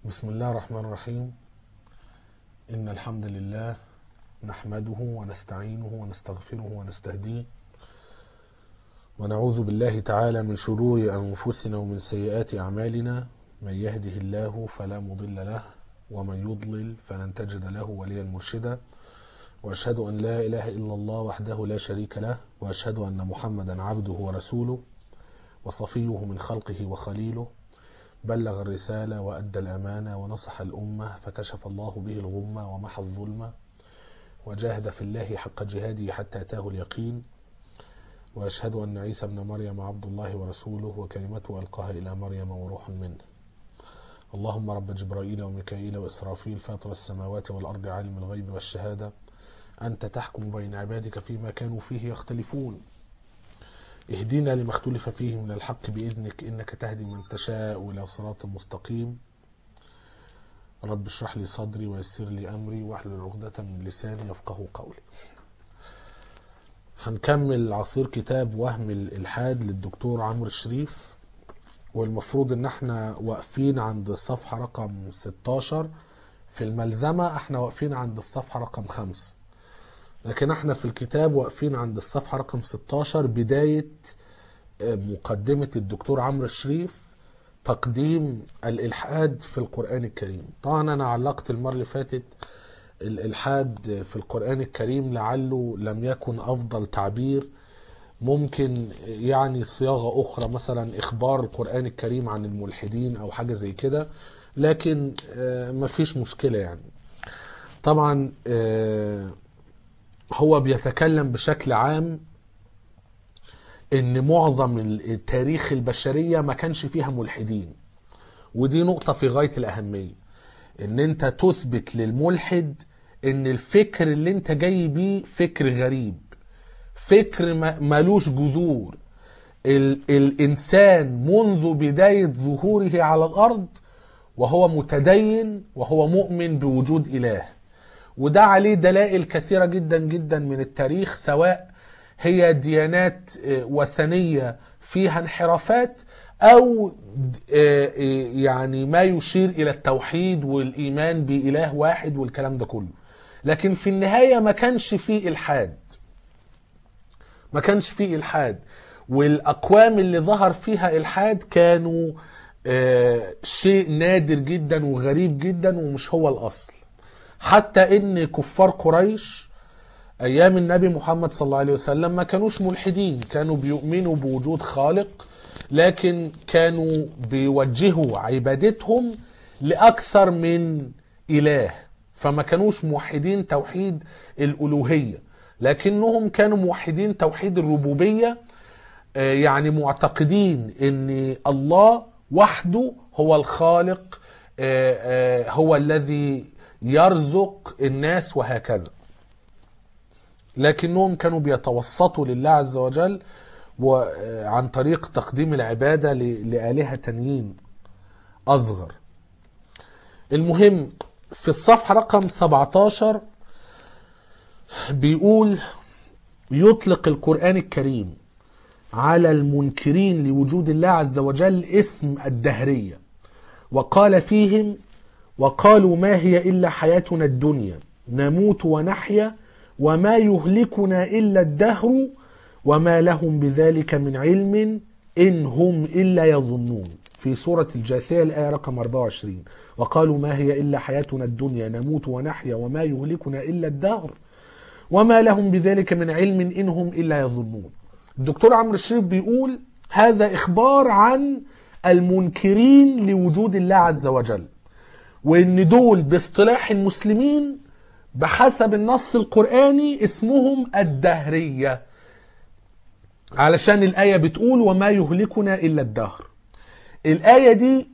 بسم الله الرحمن الرحيم إن الحمد لله نحمده ونستعينه ونستغفره ونستهديه ونعوذ بالله تعالى من شرور أنفسنا ومن سيئات أعمالنا من يهده الله فلا مضل له ومن يضلل فلن تجد له وليا مرشدا وأشهد أن لا إله إلا الله وحده لا شريك له وأشهد أن محمدا عبده ورسوله وصفيه من خلقه وخليله بلغ الرسالة وأدى الأمانة ونصح الأمة فكشف الله به الغمة ومحى الظلمة وجاهد في الله حق جهاده حتى أتاه اليقين وأشهد أن عيسى ابن مريم عبد الله ورسوله وكلمته ألقاها إلى مريم وروح منه اللهم رب جبرائيل وميكائيل وإسرافيل فاطر السماوات والأرض عالم الغيب والشهادة أنت تحكم بين عبادك فيما كانوا فيه يختلفون اهدنا لما اختلف فيه من الحق بإذنك إنك تهدي من تشاء إلى صراط مستقيم رب اشرح لي صدري ويسر لي أمري واحلل عقدة من لساني يفقه قولي هنكمل عصير كتاب وهم الإلحاد للدكتور عمرو الشريف والمفروض ان احنا واقفين عند الصفحة رقم 16 في الملزمة احنا واقفين عند الصفحة رقم 5 لكن احنا في الكتاب واقفين عند الصفحة رقم 16 بداية مقدمة الدكتور عمرو الشريف تقديم الإلحاد في القرآن الكريم طبعا أنا علقت المرة اللي فاتت الإلحاد في القرآن الكريم لعله لم يكن أفضل تعبير ممكن يعني صياغة أخرى مثلا إخبار القرآن الكريم عن الملحدين أو حاجة زي كده لكن مفيش مشكلة يعني طبعا هو بيتكلم بشكل عام ان معظم التاريخ البشرية ما كانش فيها ملحدين ودي نقطة في غاية الأهمية ان انت تثبت للملحد ان الفكر اللي انت جاي بيه فكر غريب فكر مالوش جذور ال الانسان منذ بداية ظهوره على الارض وهو متدين وهو مؤمن بوجود اله وده عليه دلائل كثيرة جدا جدا من التاريخ سواء هي ديانات وثنية فيها انحرافات او يعني ما يشير الى التوحيد والايمان باله واحد والكلام ده كله لكن في النهاية ما كانش فيه الحاد ما كانش فيه الحاد والاقوام اللي ظهر فيها الحاد كانوا شيء نادر جدا وغريب جدا ومش هو الاصل حتى ان كفار قريش ايام النبي محمد صلى الله عليه وسلم ما كانوش ملحدين كانوا بيؤمنوا بوجود خالق لكن كانوا بيوجهوا عبادتهم لاكثر من اله فما كانوش موحدين توحيد الالوهيه لكنهم كانوا موحدين توحيد الربوبيه يعني معتقدين ان الله وحده هو الخالق هو الذي يرزق الناس وهكذا لكنهم كانوا بيتوسطوا لله عز وجل عن طريق تقديم العبادة لآلهة تانيين أصغر المهم في الصفحة رقم 17 بيقول يطلق القرآن الكريم على المنكرين لوجود الله عز وجل اسم الدهرية وقال فيهم وقالوا ما هي إلا حياتنا الدنيا نموت ونحيا وما يهلكنا إلا الدهر وما لهم بذلك من علم إن هم إلا يظنون في سورة الجاثية الآية رقم 24 وقالوا ما هي إلا حياتنا الدنيا نموت ونحيا وما يهلكنا إلا الدهر وما لهم بذلك من علم إن هم إلا يظنون الدكتور عمرو الشريف بيقول هذا إخبار عن المنكرين لوجود الله عز وجل وان دول باصطلاح المسلمين بحسب النص القرآني اسمهم الدهرية علشان الآية بتقول وما يهلكنا إلا الدهر الآية دي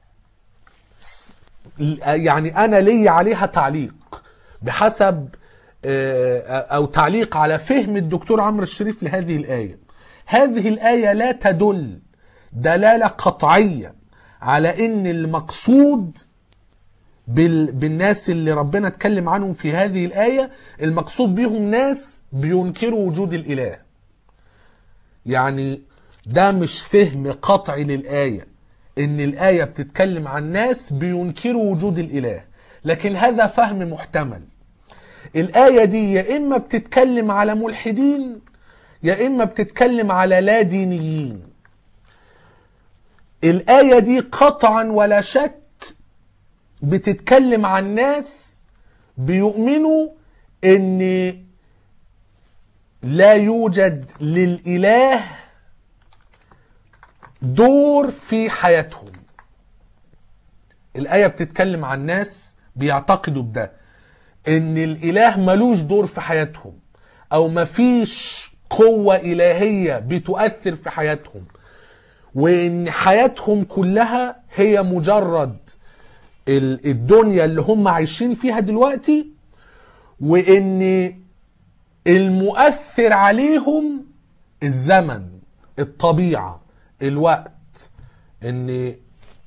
يعني أنا لي عليها تعليق بحسب أو تعليق على فهم الدكتور عمرو الشريف لهذه الآية هذه الآية لا تدل دلالة قطعية على إن المقصود بالناس اللي ربنا اتكلم عنهم في هذه الآية المقصود بهم ناس بينكروا وجود الإله يعني ده مش فهم قطعي للآية ان الآية بتتكلم عن ناس بينكروا وجود الإله لكن هذا فهم محتمل الآية دي يا إما بتتكلم على ملحدين يا إما بتتكلم على لا دينيين الآية دي قطعا ولا شك بتتكلم عن ناس بيؤمنوا ان لا يوجد للإله دور في حياتهم الآية بتتكلم عن ناس بيعتقدوا بده ان الإله ملوش دور في حياتهم او مفيش قوة إلهية بتؤثر في حياتهم وان حياتهم كلها هي مجرد ال- الدنيا اللي هم عايشين فيها دلوقتي وان المؤثر عليهم الزمن الطبيعة الوقت ان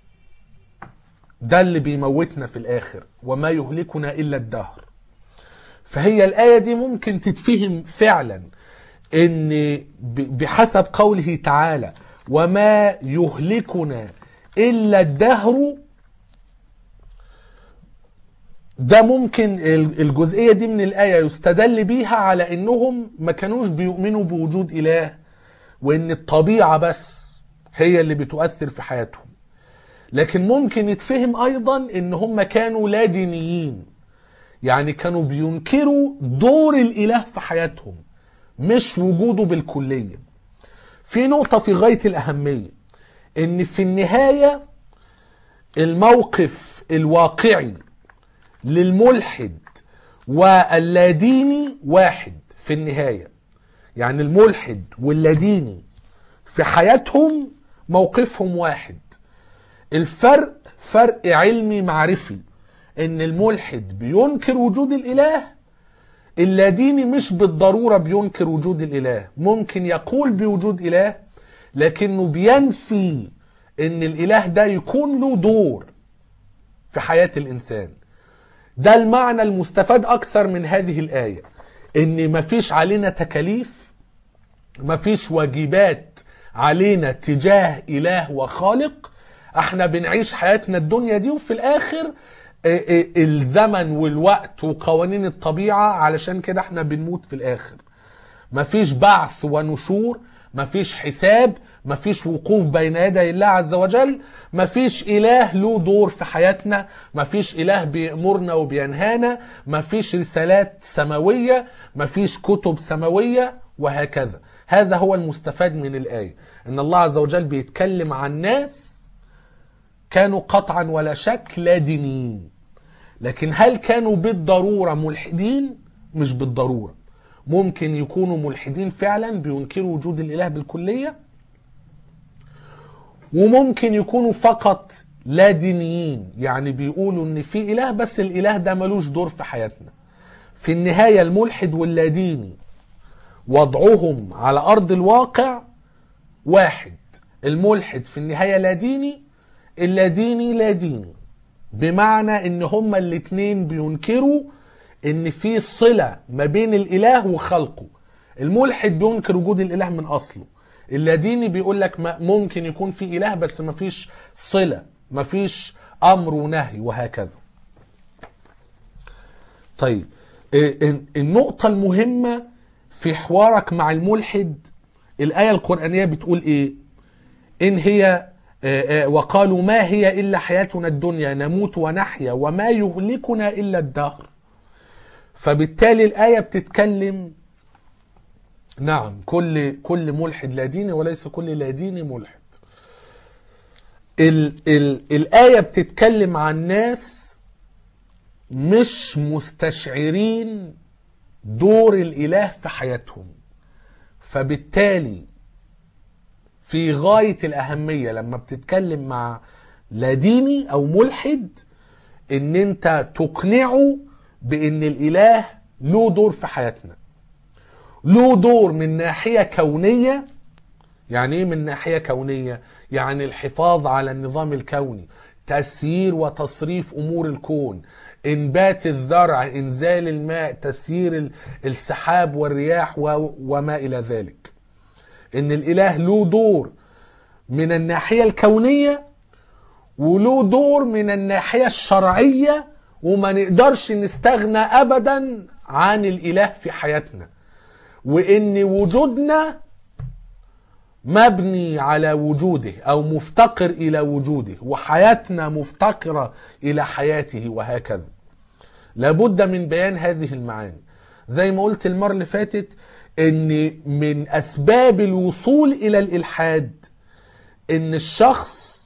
ده اللي بيموتنا في الاخر وما يهلكنا الا الدهر فهي الآية دي ممكن تتفهم فعلا ان ب- بحسب قوله تعالى وما يهلكنا الا الدهر ده ممكن ال- الجزئية دي من الآية يستدل بيها على انهم ما كانوش بيؤمنوا بوجود إله وان الطبيعة بس هي اللي بتؤثر في حياتهم لكن ممكن يتفهم ايضا ان هم كانوا لا دينيين يعني كانوا بينكروا دور الاله في حياتهم مش وجوده بالكليه في نقطه في غايه الاهميه ان في النهايه الموقف الواقعي للملحد واللاديني واحد في النهايه يعني الملحد واللاديني في حياتهم موقفهم واحد الفرق فرق علمي معرفي ان الملحد بينكر وجود الاله اللاديني مش بالضرورة بينكر وجود الاله ممكن يقول بوجود اله لكنه بينفي ان الاله ده يكون له دور في حياة الانسان ده المعنى المستفاد اكثر من هذه الاية ان مفيش علينا تكاليف مفيش واجبات علينا تجاه اله وخالق احنا بنعيش حياتنا الدنيا دي وفي الاخر اه، اه، الزمن والوقت وقوانين الطبيعة علشان كده احنا بنموت في الاخر مفيش بعث ونشور مفيش حساب مفيش وقوف بين يدي الله عز وجل مفيش إله له دور في حياتنا مفيش إله بيأمرنا وبينهانا مفيش رسالات سماوية مفيش كتب سماوية وهكذا هذا هو المستفاد من الآية إن الله عز وجل بيتكلم عن ناس كانوا قطعا ولا شك لا دينيين لكن هل كانوا بالضرورة ملحدين؟ مش بالضرورة ممكن يكونوا ملحدين فعلا بينكروا وجود الإله بالكلية وممكن يكونوا فقط لا دينيين يعني بيقولوا ان في إله بس الإله ده ملوش دور في حياتنا في النهاية الملحد واللاديني وضعهم على أرض الواقع واحد الملحد في النهاية لا ديني اللاديني لا ديني بمعنى ان هما الاتنين بينكروا ان في صلة ما بين الاله وخلقه الملحد بينكر وجود الاله من اصله اللاديني بيقول لك ما- ممكن يكون في اله بس ما فيش صلة ما فيش امر ونهي وهكذا طيب ال- النقطة المهمة في حوارك مع الملحد الآية القرآنية بتقول إيه؟ إن هي آه، آه، وقالوا ما هي إلا حياتنا الدنيا نموت ونحيا وما يهلكنا إلا الدهر فبالتالي الآية بتتكلم نعم كل كل ملحد لا ديني وليس كل لا ديني ملحد ال ال الآية بتتكلم عن ناس مش مستشعرين دور الإله في حياتهم فبالتالي في غاية الأهمية لما بتتكلم مع لا ديني أو ملحد إن أنت تقنعه بإن الإله له دور في حياتنا له دور من ناحية كونية يعني إيه من ناحية كونية؟ يعني الحفاظ على النظام الكوني تسيير وتصريف أمور الكون إنبات الزرع إنزال الماء تسيير ال- السحاب والرياح و- وما إلى ذلك ان الاله له دور من الناحيه الكونيه وله دور من الناحية الشرعية وما نقدرش نستغنى أبدا عن الإله في حياتنا وإن وجودنا مبني على وجوده أو مفتقر إلى وجوده وحياتنا مفتقرة إلى حياته وهكذا لابد من بيان هذه المعاني زي ما قلت المرة اللي فاتت ان من اسباب الوصول الى الالحاد ان الشخص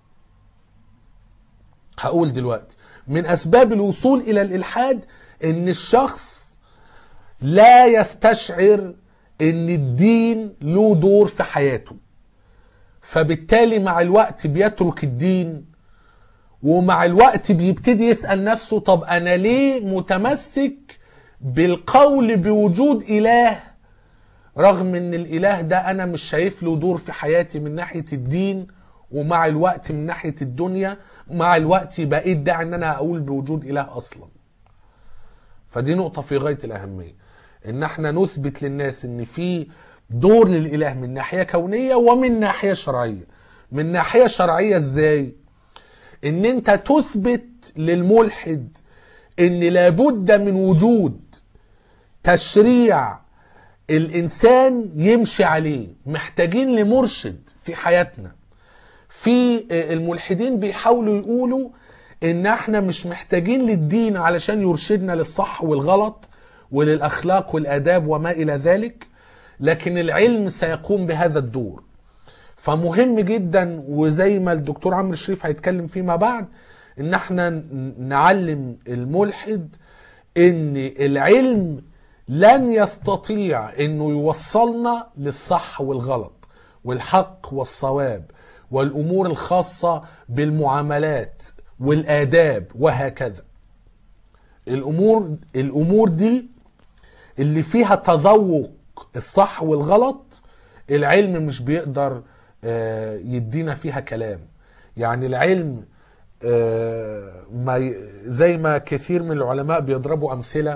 هقول دلوقتي من اسباب الوصول الى الالحاد ان الشخص لا يستشعر ان الدين له دور في حياته فبالتالي مع الوقت بيترك الدين ومع الوقت بيبتدي يسأل نفسه طب انا ليه متمسك بالقول بوجود اله رغم ان الاله ده انا مش شايف له دور في حياتي من ناحية الدين ومع الوقت من ناحية الدنيا مع الوقت بقيت داعي ان انا اقول بوجود اله اصلا فدي نقطة في غاية الاهمية ان احنا نثبت للناس ان في دور للاله من ناحية كونية ومن ناحية شرعية من ناحية شرعية ازاي ان انت تثبت للملحد ان لابد من وجود تشريع الانسان يمشي عليه محتاجين لمرشد في حياتنا في الملحدين بيحاولوا يقولوا ان احنا مش محتاجين للدين علشان يرشدنا للصح والغلط وللاخلاق والاداب وما الى ذلك لكن العلم سيقوم بهذا الدور فمهم جدا وزي ما الدكتور عمرو الشريف هيتكلم فيما بعد ان احنا نعلم الملحد ان العلم لن يستطيع انه يوصلنا للصح والغلط والحق والصواب والامور الخاصه بالمعاملات والاداب وهكذا الامور الامور دي اللي فيها تذوق الصح والغلط العلم مش بيقدر يدينا فيها كلام يعني العلم ما زي ما كثير من العلماء بيضربوا امثله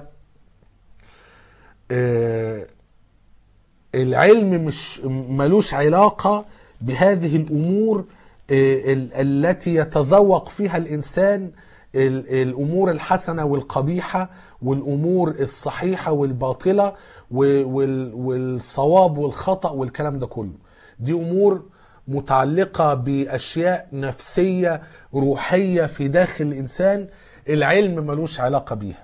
العلم مش ملوش علاقه بهذه الامور التي يتذوق فيها الانسان الامور الحسنه والقبيحه والامور الصحيحه والباطله والصواب والخطا والكلام ده كله دي امور متعلقه باشياء نفسيه روحيه في داخل الانسان العلم ملوش علاقه بيها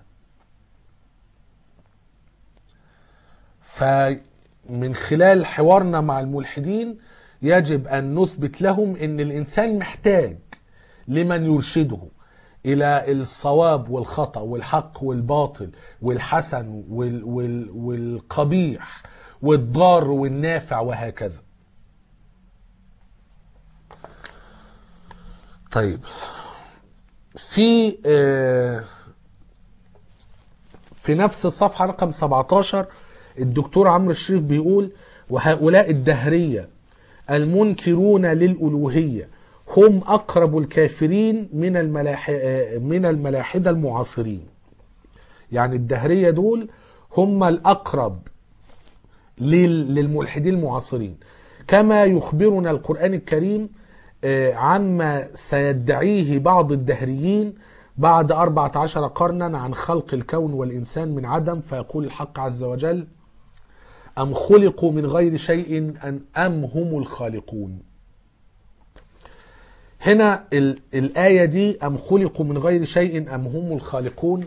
فمن خلال حوارنا مع الملحدين يجب ان نثبت لهم ان الانسان محتاج لمن يرشده الى الصواب والخطا والحق والباطل والحسن وال وال والقبيح والضار والنافع وهكذا طيب في في نفس الصفحة رقم 17 الدكتور عمرو الشريف بيقول وهؤلاء الدهرية المنكرون للألوهية هم أقرب الكافرين من الملاح من الملاحدة المعاصرين يعني الدهرية دول هم الأقرب للملحدين المعاصرين كما يخبرنا القرآن الكريم عما سيدعيه بعض الدهريين بعد أربعة عشر قرنا عن خلق الكون والإنسان من عدم فيقول الحق عز وجل أم خلقوا من غير شيء أم هم الخالقون هنا الآية دي أم خلقوا من غير شيء أم هم الخالقون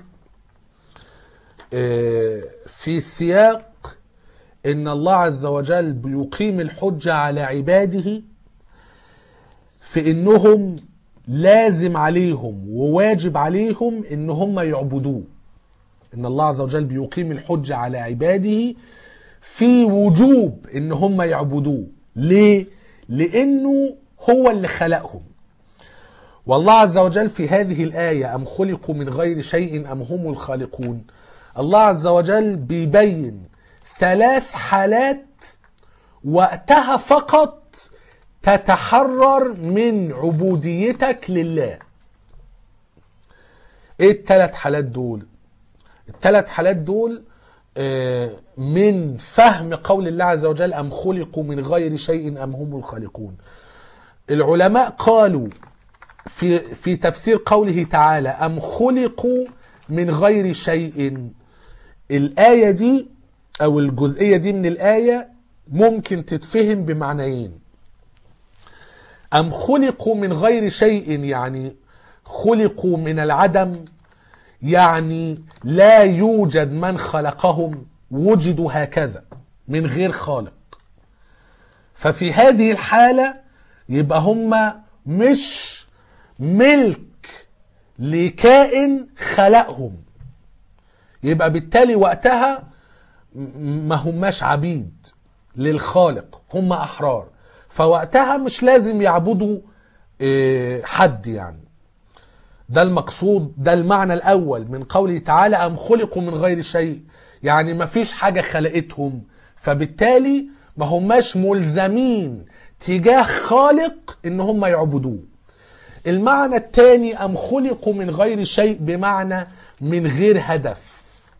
في سياق إن الله عز وجل بيقيم الحجة على عباده في إنهم لازم عليهم وواجب عليهم إن هم يعبدوه إن الله عز وجل بيقيم الحجة على عباده في وجوب إن هم يعبدوه ليه؟ لأنه هو اللي خلقهم والله عز وجل في هذه الآية أم خلقوا من غير شيء أم هم الخالقون الله عز وجل بيبين ثلاث حالات وقتها فقط تتحرر من عبوديتك لله ايه الثلاث حالات دول الثلاث حالات دول من فهم قول الله عز وجل أم خلقوا من غير شيء أم هم الخالقون العلماء قالوا في في تفسير قوله تعالى أم خلقوا من غير شيء الآية دي أو الجزئية دي من الآية ممكن تتفهم بمعنيين أم خلقوا من غير شيء يعني خلقوا من العدم يعني لا يوجد من خلقهم وجدوا هكذا من غير خالق ففي هذه الحالة يبقى هم مش ملك لكائن خلقهم يبقى بالتالي وقتها م- ما هماش عبيد للخالق هم أحرار فوقتها مش لازم يعبدوا آه، حد يعني ده المقصود ده المعنى الأول من قوله تعالى أم خلقوا من غير شيء يعني ما فيش حاجة خلقتهم فبالتالي ما هماش ملزمين تجاه خالق ان هم يعبدوه المعنى الثاني أم خلقوا من غير شيء بمعنى من غير هدف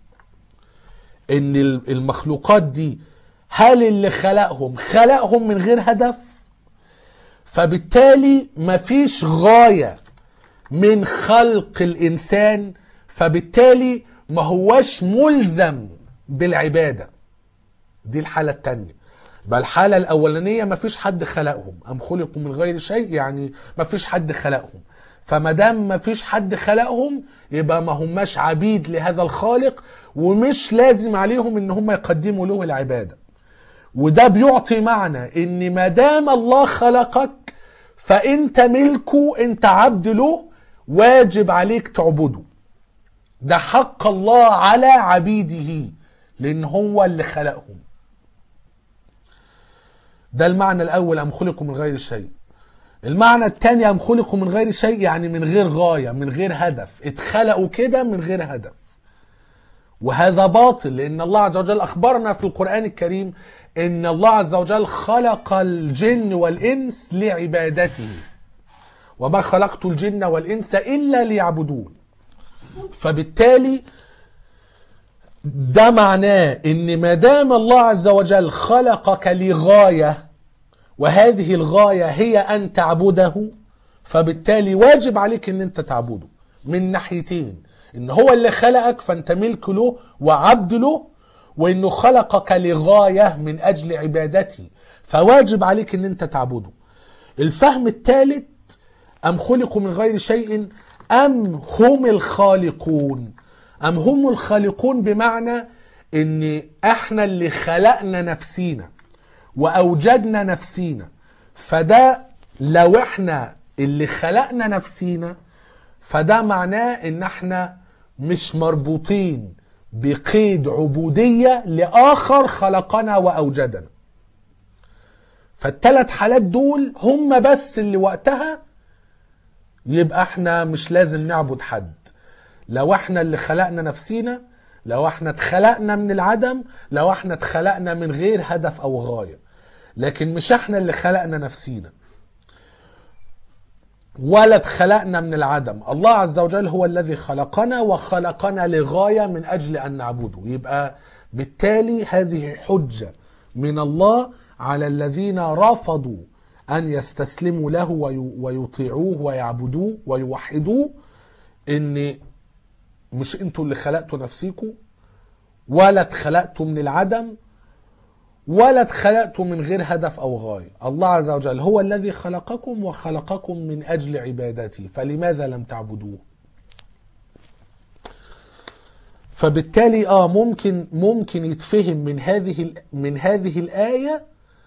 ان المخلوقات دي هل اللي خلقهم خلقهم من غير هدف فبالتالي مفيش غاية من خلق الإنسان فبالتالي ما هوش ملزم بالعبادة دي الحالة التانية بل الحالة الأولانية ما فيش حد خلقهم أم خلقوا من غير شيء يعني ما فيش حد خلقهم فما دام ما فيش حد خلقهم يبقى ما هماش عبيد لهذا الخالق ومش لازم عليهم ان هم يقدموا له العبادة وده بيعطي معنى ان ما دام الله خلقك فانت ملكه انت عبد له واجب عليك تعبده ده حق الله على عبيده لان هو اللي خلقهم ده المعنى الاول ام خلقوا من غير شيء المعنى الثاني ام خلقوا من غير شيء يعني من غير غايه من غير هدف اتخلقوا كده من غير هدف وهذا باطل لان الله عز وجل اخبرنا في القران الكريم ان الله عز وجل خلق الجن والانس لعبادته وما خلقت الجن والانس الا ليعبدون فبالتالي ده معناه ان ما دام الله عز وجل خلقك لغايه وهذه الغايه هي ان تعبده فبالتالي واجب عليك ان انت تعبده من ناحيتين ان هو اللي خلقك فانت ملك له وعبد له وانه خلقك لغايه من اجل عبادته فواجب عليك ان انت تعبده الفهم الثالث ام خلقوا من غير شيء ام هم الخالقون ام هم الخالقون بمعنى ان احنا اللي خلقنا نفسينا واوجدنا نفسينا فده لو احنا اللي خلقنا نفسينا فده معناه ان احنا مش مربوطين بقيد عبودية لآخر خلقنا وأوجدنا فالثلاث حالات دول هم بس اللي وقتها يبقى احنا مش لازم نعبد حد لو احنا اللي خلقنا نفسينا لو احنا اتخلقنا من العدم لو احنا اتخلقنا من غير هدف او غاية لكن مش احنا اللي خلقنا نفسينا ولا اتخلقنا من العدم الله عز وجل هو الذي خلقنا وخلقنا لغاية من أجل أن نعبده يبقى بالتالي هذه حجة من الله على الذين رفضوا أن يستسلموا له ويطيعوه ويعبدوه ويوحدوه إن مش انتوا اللي خلقتوا نفسيكم ولا اتخلقتوا من العدم ولا اتخلقتوا من غير هدف او غايه الله عز وجل هو الذي خلقكم وخلقكم من اجل عبادته فلماذا لم تعبدوه فبالتالي اه ممكن ممكن يتفهم من هذه من هذه الايه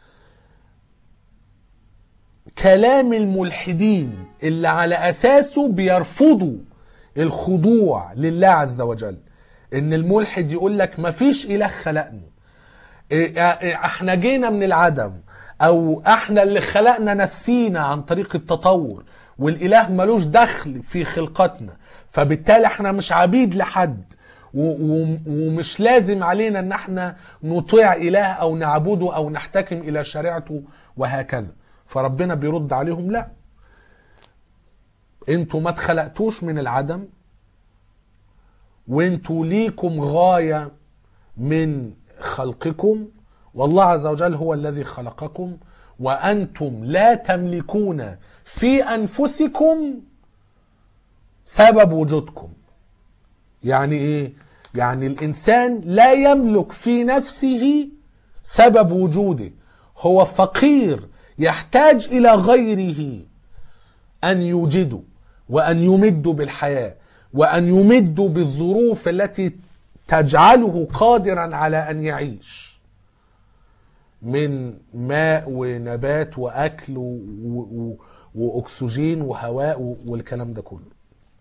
كلام الملحدين اللي على اساسه بيرفضوا الخضوع لله عز وجل ان الملحد يقول لك مفيش اله خلقني احنا جينا من العدم او احنا اللي خلقنا نفسينا عن طريق التطور والاله ملوش دخل في خلقتنا فبالتالي احنا مش عبيد لحد ومش لازم علينا ان احنا نطيع اله او نعبده او نحتكم الى شريعته وهكذا فربنا بيرد عليهم لا انتوا ما اتخلقتوش من العدم وانتوا ليكم غايه من خلقكم والله عز وجل هو الذي خلقكم وانتم لا تملكون في انفسكم سبب وجودكم يعني ايه يعني الانسان لا يملك في نفسه سبب وجوده هو فقير يحتاج الى غيره ان يوجده وان يمده بالحياه وان يمده بالظروف التي تجعله قادرا على ان يعيش من ماء ونبات واكل و... و... واكسجين وهواء و... والكلام ده كله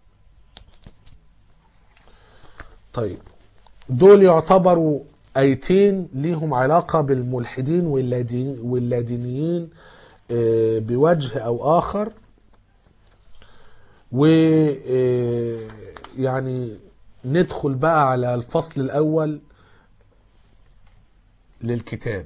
طيب دول يعتبروا ايتين ليهم علاقه بالملحدين واللادين واللادينيين آه، بوجه او اخر و آه، يعني ندخل بقى على الفصل الاول للكتاب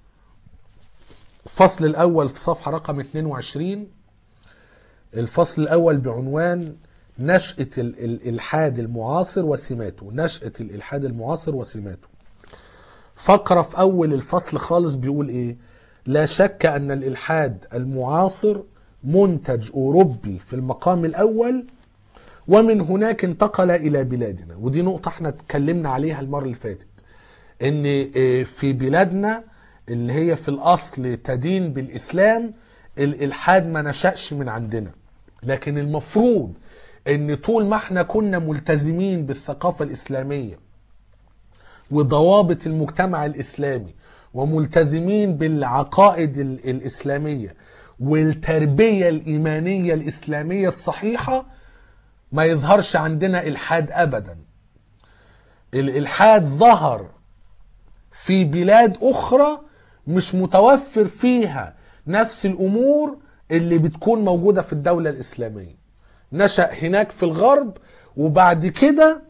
الفصل الاول في صفحه رقم 22 الفصل الاول بعنوان نشأة ال- الإلحاد المعاصر وسماته نشأة الإلحاد المعاصر وسماته فقرة في أول الفصل خالص بيقول إيه لا شك أن الإلحاد المعاصر منتج أوروبي في المقام الأول ومن هناك انتقل إلى بلادنا ودي نقطة احنا اتكلمنا عليها المرة اللي فاتت ان اه، في بلادنا اللي هي في الأصل تدين بالإسلام الإلحاد ما نشأش من عندنا لكن المفروض ان طول ما احنا كنا ملتزمين بالثقافة الإسلامية وضوابط المجتمع الإسلامي وملتزمين بالعقائد ال- الإسلامية والتربية الإيمانية الإسلامية الصحيحة ما يظهرش عندنا إلحاد أبدا الإلحاد ظهر في بلاد أخرى مش متوفر فيها نفس الأمور اللي بتكون موجودة في الدولة الإسلامية نشأ هناك في الغرب وبعد كده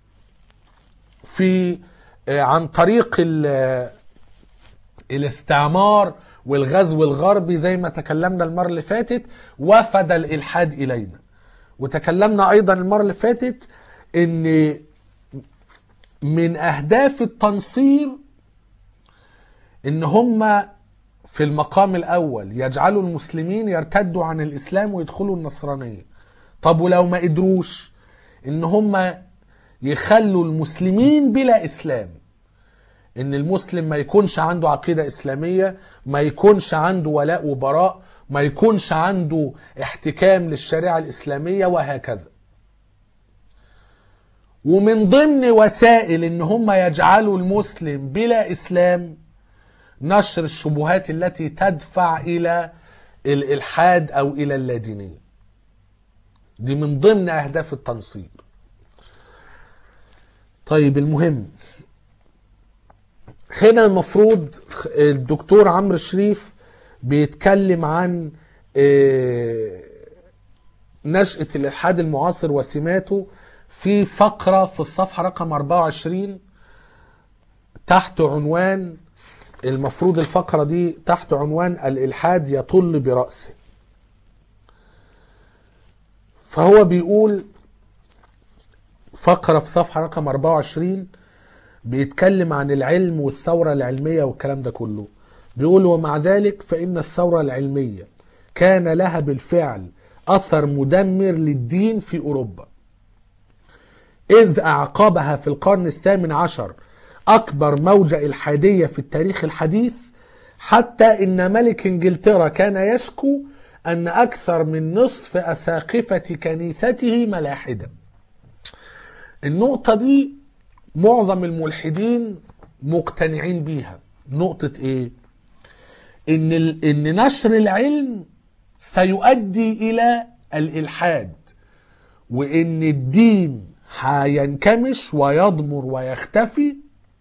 في آه، عن طريق ال- الاستعمار والغزو الغربي زي ما تكلمنا المرة اللي فاتت وفد الإلحاد إلينا وتكلمنا أيضا المرة اللي فاتت إن من أهداف التنصير إن هم في المقام الأول يجعلوا المسلمين يرتدوا عن الإسلام ويدخلوا النصرانية طب ولو ما قدروش إن هم يخلوا المسلمين بلا إسلام ان المسلم ما يكونش عنده عقيدة اسلامية ما يكونش عنده ولاء وبراء ما يكونش عنده احتكام للشريعة الاسلامية وهكذا ومن ضمن وسائل ان هم يجعلوا المسلم بلا اسلام نشر الشبهات التي تدفع الى الالحاد او الى اللادينية دي من ضمن اهداف التنصير طيب المهم هنا المفروض الدكتور عمرو شريف بيتكلم عن آه، نشأة الإلحاد المعاصر وسماته في فقرة في الصفحة رقم 24 تحت عنوان المفروض الفقرة دي تحت عنوان الإلحاد يطل برأسه فهو بيقول فقرة في صفحة رقم 24 بيتكلم عن العلم والثورة العلمية والكلام ده كله بيقول ومع ذلك فإن الثورة العلمية كان لها بالفعل أثر مدمر للدين في أوروبا إذ أعقبها في القرن الثامن عشر أكبر موجة إلحادية في التاريخ الحديث حتى إن ملك إنجلترا كان يشكو أن أكثر من نصف أساقفة كنيسته ملاحدة النقطة دي معظم الملحدين مقتنعين بيها نقطة ايه ان, ال... إن نشر العلم سيؤدي الى الالحاد وان الدين هينكمش ويضمر ويختفي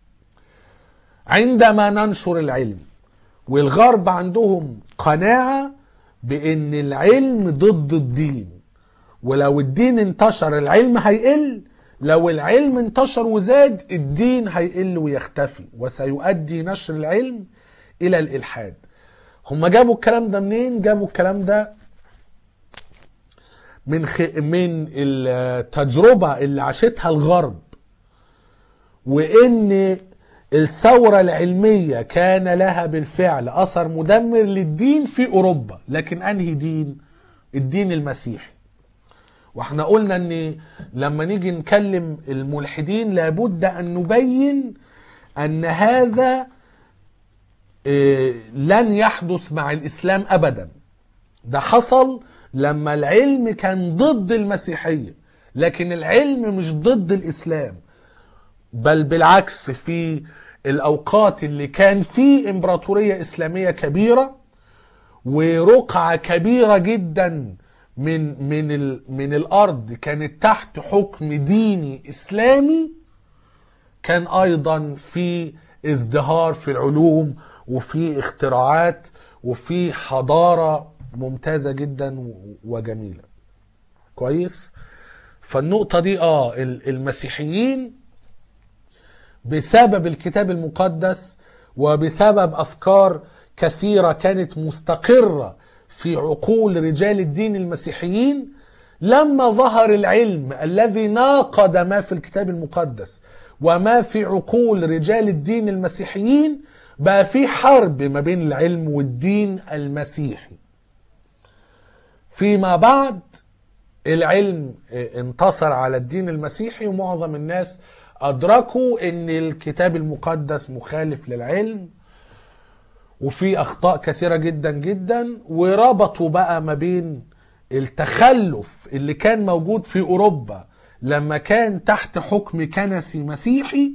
عندما ننشر العلم والغرب عندهم قناعة بان العلم ضد الدين ولو الدين انتشر العلم هيقل لو العلم انتشر وزاد الدين هيقل ويختفي وسيؤدي نشر العلم الى الالحاد هم جابوا الكلام ده منين جابوا الكلام ده من خ... من التجربة اللي عاشتها الغرب وان الثورة العلمية كان لها بالفعل اثر مدمر للدين في اوروبا لكن انهي دين الدين المسيحي واحنا قلنا ان لما نيجي نكلم الملحدين لابد ان نبين ان هذا آه، لن يحدث مع الاسلام ابدا ده حصل لما العلم كان ضد المسيحيه لكن العلم مش ضد الاسلام بل بالعكس في الاوقات اللي كان في امبراطوريه اسلاميه كبيره ورقعه كبيره جدا من من ال من الارض كانت تحت حكم ديني اسلامي كان ايضا في ازدهار في العلوم وفي اختراعات وفي حضاره ممتازه جدا و- وجميله كويس فالنقطه دي اه ال- المسيحيين بسبب الكتاب المقدس وبسبب افكار كثيره كانت مستقره في عقول رجال الدين المسيحيين لما ظهر العلم الذي ناقض ما في الكتاب المقدس وما في عقول رجال الدين المسيحيين بقى في حرب ما بين العلم والدين المسيحي فيما بعد العلم انتصر على الدين المسيحي ومعظم الناس أدركوا أن الكتاب المقدس مخالف للعلم وفي أخطاء كثيرة جدا جدا وربطوا بقى ما بين التخلف اللي كان موجود في أوروبا لما كان تحت حكم كنسي مسيحي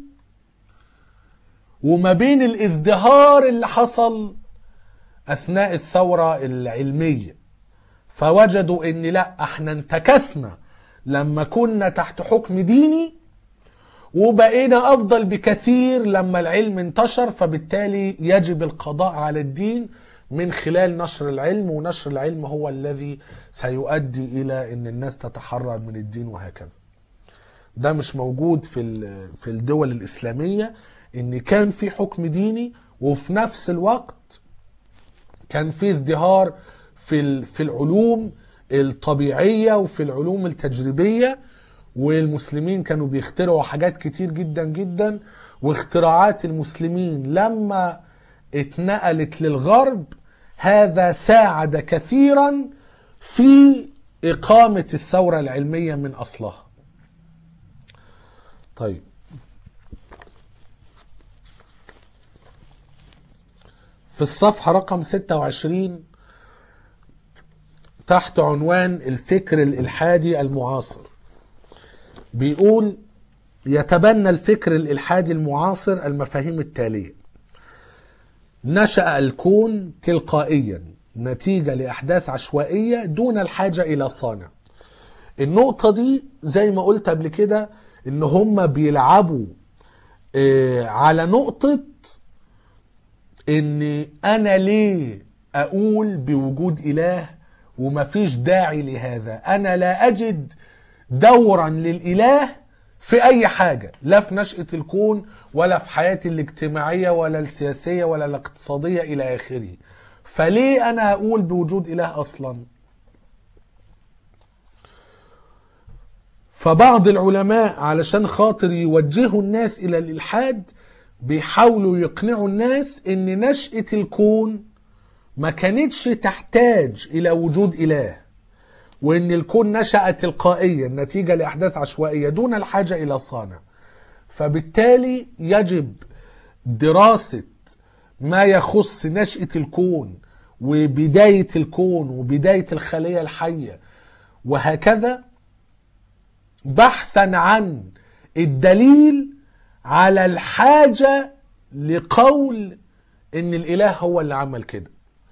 وما بين الازدهار اللي حصل أثناء الثورة العلمية فوجدوا ان لا احنا انتكسنا لما كنا تحت حكم ديني وبقينا افضل بكثير لما العلم انتشر فبالتالي يجب القضاء على الدين من خلال نشر العلم ونشر العلم هو الذي سيؤدي الى ان الناس تتحرر من الدين وهكذا ده مش موجود في ال- في الدول الاسلاميه ان كان في حكم ديني وفي نفس الوقت كان في ازدهار في ال- في العلوم الطبيعيه وفي العلوم التجريبيه والمسلمين كانوا بيخترعوا حاجات كتير جدا جدا واختراعات المسلمين لما اتنقلت للغرب هذا ساعد كثيرا في إقامة الثورة العلمية من أصلها طيب في الصفحة رقم 26 تحت عنوان الفكر الإلحادي المعاصر بيقول يتبنى الفكر الإلحادي المعاصر المفاهيم التالية نشأ الكون تلقائيا نتيجة لأحداث عشوائية دون الحاجة إلى صانع النقطة دي زي ما قلت قبل كده إن هم بيلعبوا آه، على نقطة إن أنا ليه أقول بوجود إله ومفيش داعي لهذا أنا لا أجد دورا للإله في أي حاجة لا في نشأة الكون ولا في حياتي الاجتماعية ولا السياسية ولا الاقتصادية إلى آخره فليه أنا أقول بوجود إله أصلا فبعض العلماء علشان خاطر يوجهوا الناس إلى الإلحاد بيحاولوا يقنعوا الناس إن نشأة الكون ما كانتش تحتاج إلى وجود إله وإن الكون نشأ تلقائيا نتيجة لأحداث عشوائية دون الحاجة إلى صانع فبالتالي يجب دراسة ما يخص نشأة الكون وبداية الكون وبداية الخلية الحية وهكذا بحثا عن الدليل على الحاجة لقول ان الاله هو اللي عمل كده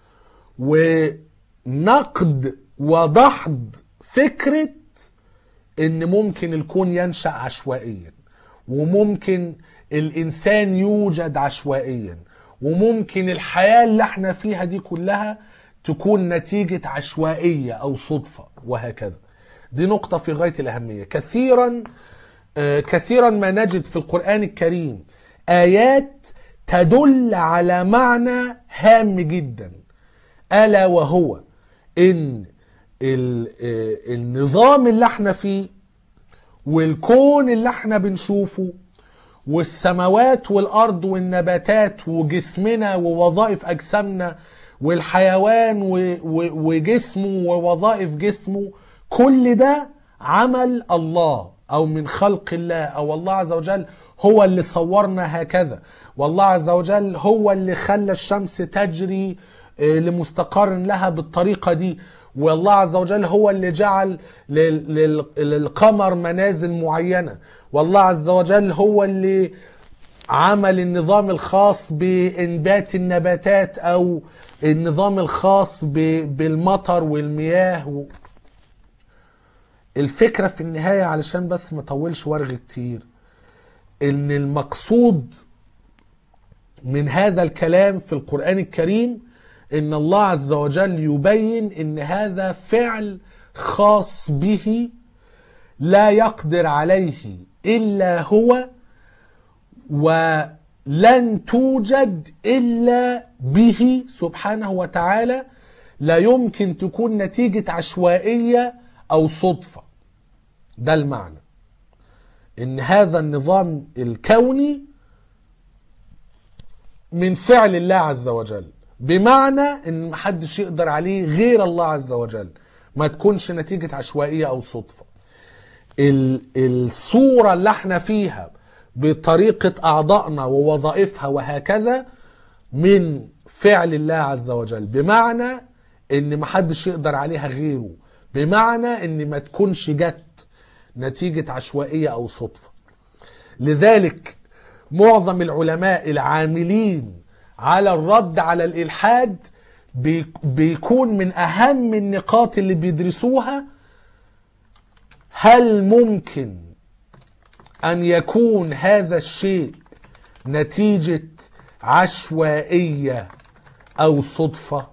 ونقد ودحض فكرة ان ممكن الكون ينشأ عشوائيا وممكن الانسان يوجد عشوائيا وممكن الحياة اللي احنا فيها دي كلها تكون نتيجة عشوائية او صدفة وهكذا دي نقطة في غاية الأهمية كثيرا آه، كثيرا ما نجد في القرآن الكريم آيات تدل على معنى هام جدا ألا وهو إن ال- آه، النظام اللي احنا فيه والكون اللي احنا بنشوفه والسماوات والأرض والنباتات وجسمنا ووظائف أجسامنا والحيوان و- و- وجسمه ووظائف جسمه كل ده عمل الله او من خلق الله او الله عز وجل هو اللي صورنا هكذا والله عز وجل هو اللي خلى الشمس تجري آه، لمستقر لها بالطريقة دي والله عز وجل هو اللي جعل لل- لل- للقمر منازل معينة والله عز وجل هو اللي عمل النظام الخاص بإنبات النباتات أو النظام الخاص ب- بالمطر والمياه و... الفكرة في النهاية علشان بس ما طولش ورغي كتير ان المقصود من هذا الكلام في القرآن الكريم ان الله عز وجل يبين ان هذا فعل خاص به لا يقدر عليه الا هو ولن توجد الا به سبحانه وتعالى لا يمكن تكون نتيجة عشوائية او صدفة ده المعنى ان هذا النظام الكوني من فعل الله عز وجل بمعنى ان محدش يقدر عليه غير الله عز وجل ما تكونش نتيجة عشوائية او صدفة ال- الصورة اللي احنا فيها بطريقة اعضائنا ووظائفها وهكذا من فعل الله عز وجل بمعنى ان محدش يقدر عليها غيره بمعنى ان ما تكونش جت نتيجة عشوائية او صدفة لذلك معظم العلماء العاملين على الرد على الالحاد بي- بيكون من اهم النقاط اللي بيدرسوها هل ممكن ان يكون هذا الشيء نتيجة عشوائية او صدفة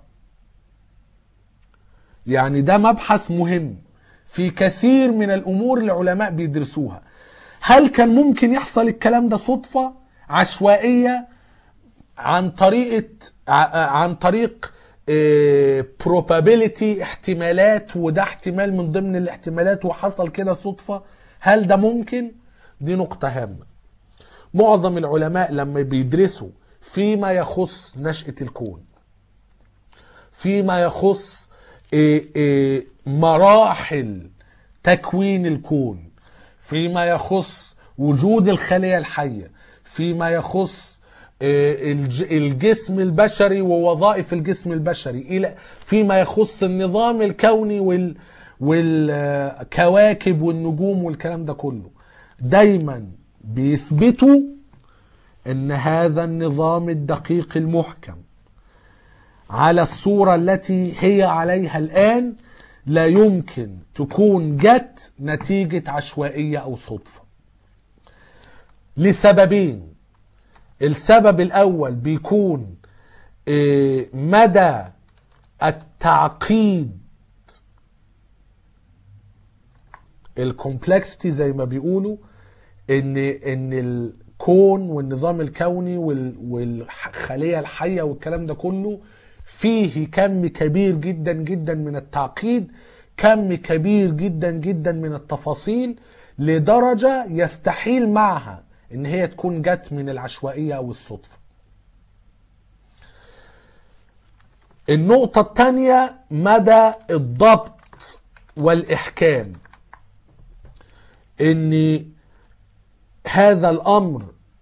يعني ده مبحث مهم في كثير من الامور العلماء بيدرسوها هل كان ممكن يحصل الكلام ده صدفة عشوائية عن طريقة ع- عن طريق آه، probability احتمالات وده احتمال من ضمن الاحتمالات وحصل كده صدفة هل ده ممكن دي نقطة هامة معظم العلماء لما بيدرسوا فيما يخص نشأة الكون فيما يخص آه، آه، مراحل تكوين الكون فيما يخص وجود الخلية الحية فيما يخص آه، الج- الجسم البشري ووظائف الجسم البشري إلى فيما يخص النظام الكوني وال والكواكب والنجوم والكلام ده كله دايما بيثبتوا ان هذا النظام الدقيق المحكم على الصورة التي هي عليها الآن لا يمكن تكون جت نتيجة عشوائية أو صدفة لسببين السبب الأول بيكون آه، مدى التعقيد الكومبلكسيتي زي ما بيقولوا ان ان الكون والنظام الكوني وال- والخليه الحيه والكلام ده كله فيه كم كبير جدا جدا من التعقيد كم كبير جدا جدا من التفاصيل لدرجه يستحيل معها ان هي تكون جت من العشوائيه او الصدفه النقطة الثانية مدى الضبط والإحكام ان هذا الامر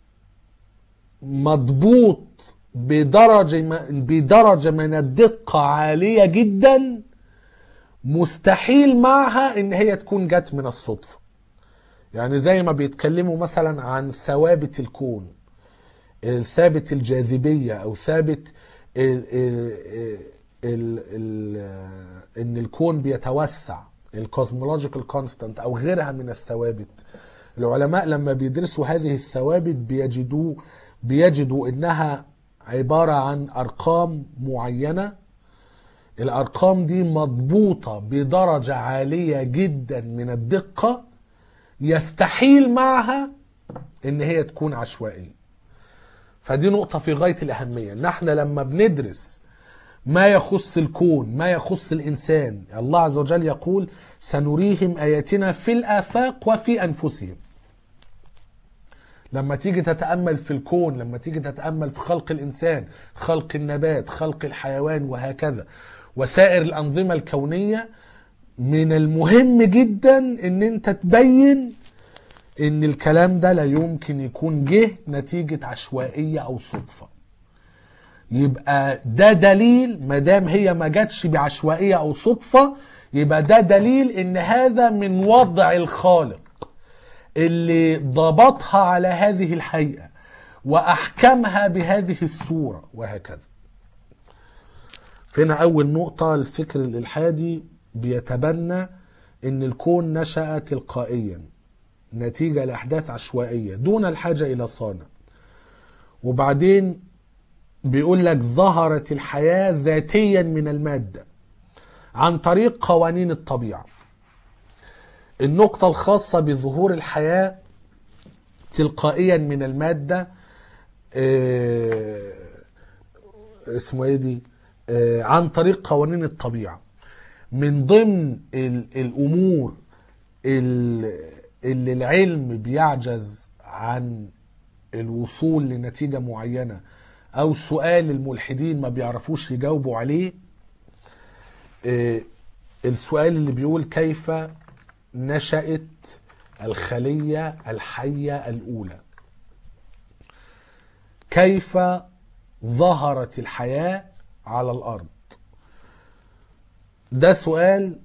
مضبوط بدرجه بدرجه من الدقه عاليه جدا مستحيل معها ان هي تكون جت من الصدفه يعني زي ما بيتكلموا مثلا عن ثوابت الكون ثابت الجاذبيه او ثابت ال ال ال ال ان الكون بيتوسع الكوزمولوجيكال كونستانت او غيرها من الثوابت العلماء لما بيدرسوا هذه الثوابت بيجدوا بيجدوا انها عباره عن ارقام معينه الارقام دي مضبوطه بدرجه عاليه جدا من الدقه يستحيل معها ان هي تكون عشوائيه فدي نقطه في غايه الاهميه ان احنا لما بندرس ما يخص الكون ما يخص الانسان الله عز وجل يقول سنريهم اياتنا في الافاق وفي انفسهم لما تيجي تتامل في الكون لما تيجي تتامل في خلق الانسان خلق النبات خلق الحيوان وهكذا وسائر الانظمه الكونيه من المهم جدا ان انت تبين ان الكلام ده لا يمكن يكون جه نتيجة عشوائية او صدفة يبقى ده دليل ما دام هي ما جاتش بعشوائية او صدفة يبقى ده دليل ان هذا من وضع الخالق اللي ضبطها على هذه الهيئة واحكمها بهذه الصورة وهكذا هنا اول نقطة الفكر الالحادي بيتبنى ان الكون نشأ تلقائيا نتيجة لأحداث عشوائية دون الحاجة إلى صانع وبعدين بيقول لك ظهرت الحياة ذاتيا من المادة عن طريق قوانين الطبيعة النقطة الخاصة بظهور الحياة تلقائيا من المادة آه، اسمه ايه دي آه، عن طريق قوانين الطبيعة من ضمن ال- الامور ال- اللي العلم بيعجز عن الوصول لنتيجة معينة او سؤال الملحدين ما بيعرفوش يجاوبوا عليه آه، السؤال اللي بيقول كيف نشأت الخلية الحية الأولى كيف ظهرت الحياة على الأرض ده سؤال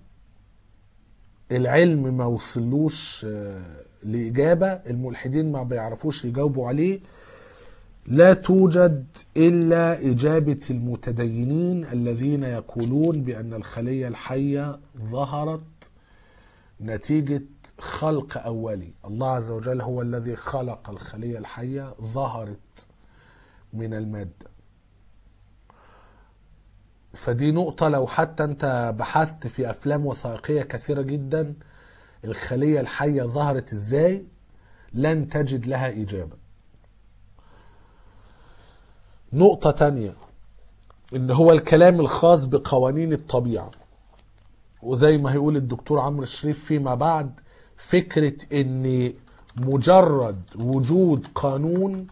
العلم ما وصلوش آه، لإجابة الملحدين ما بيعرفوش يجاوبوا عليه لا توجد إلا إجابة المتدينين الذين يقولون بأن الخلية الحية ظهرت نتيجة خلق أولي الله عز وجل هو الذي خلق الخلية الحية ظهرت من المادة فدي نقطة لو حتى أنت بحثت في أفلام وثائقية كثيرة جدا الخلية الحية ظهرت إزاي لن تجد لها إجابة نقطة تانية إن هو الكلام الخاص بقوانين الطبيعة وزي ما هيقول الدكتور عمرو الشريف فيما بعد فكرة ان مجرد وجود قانون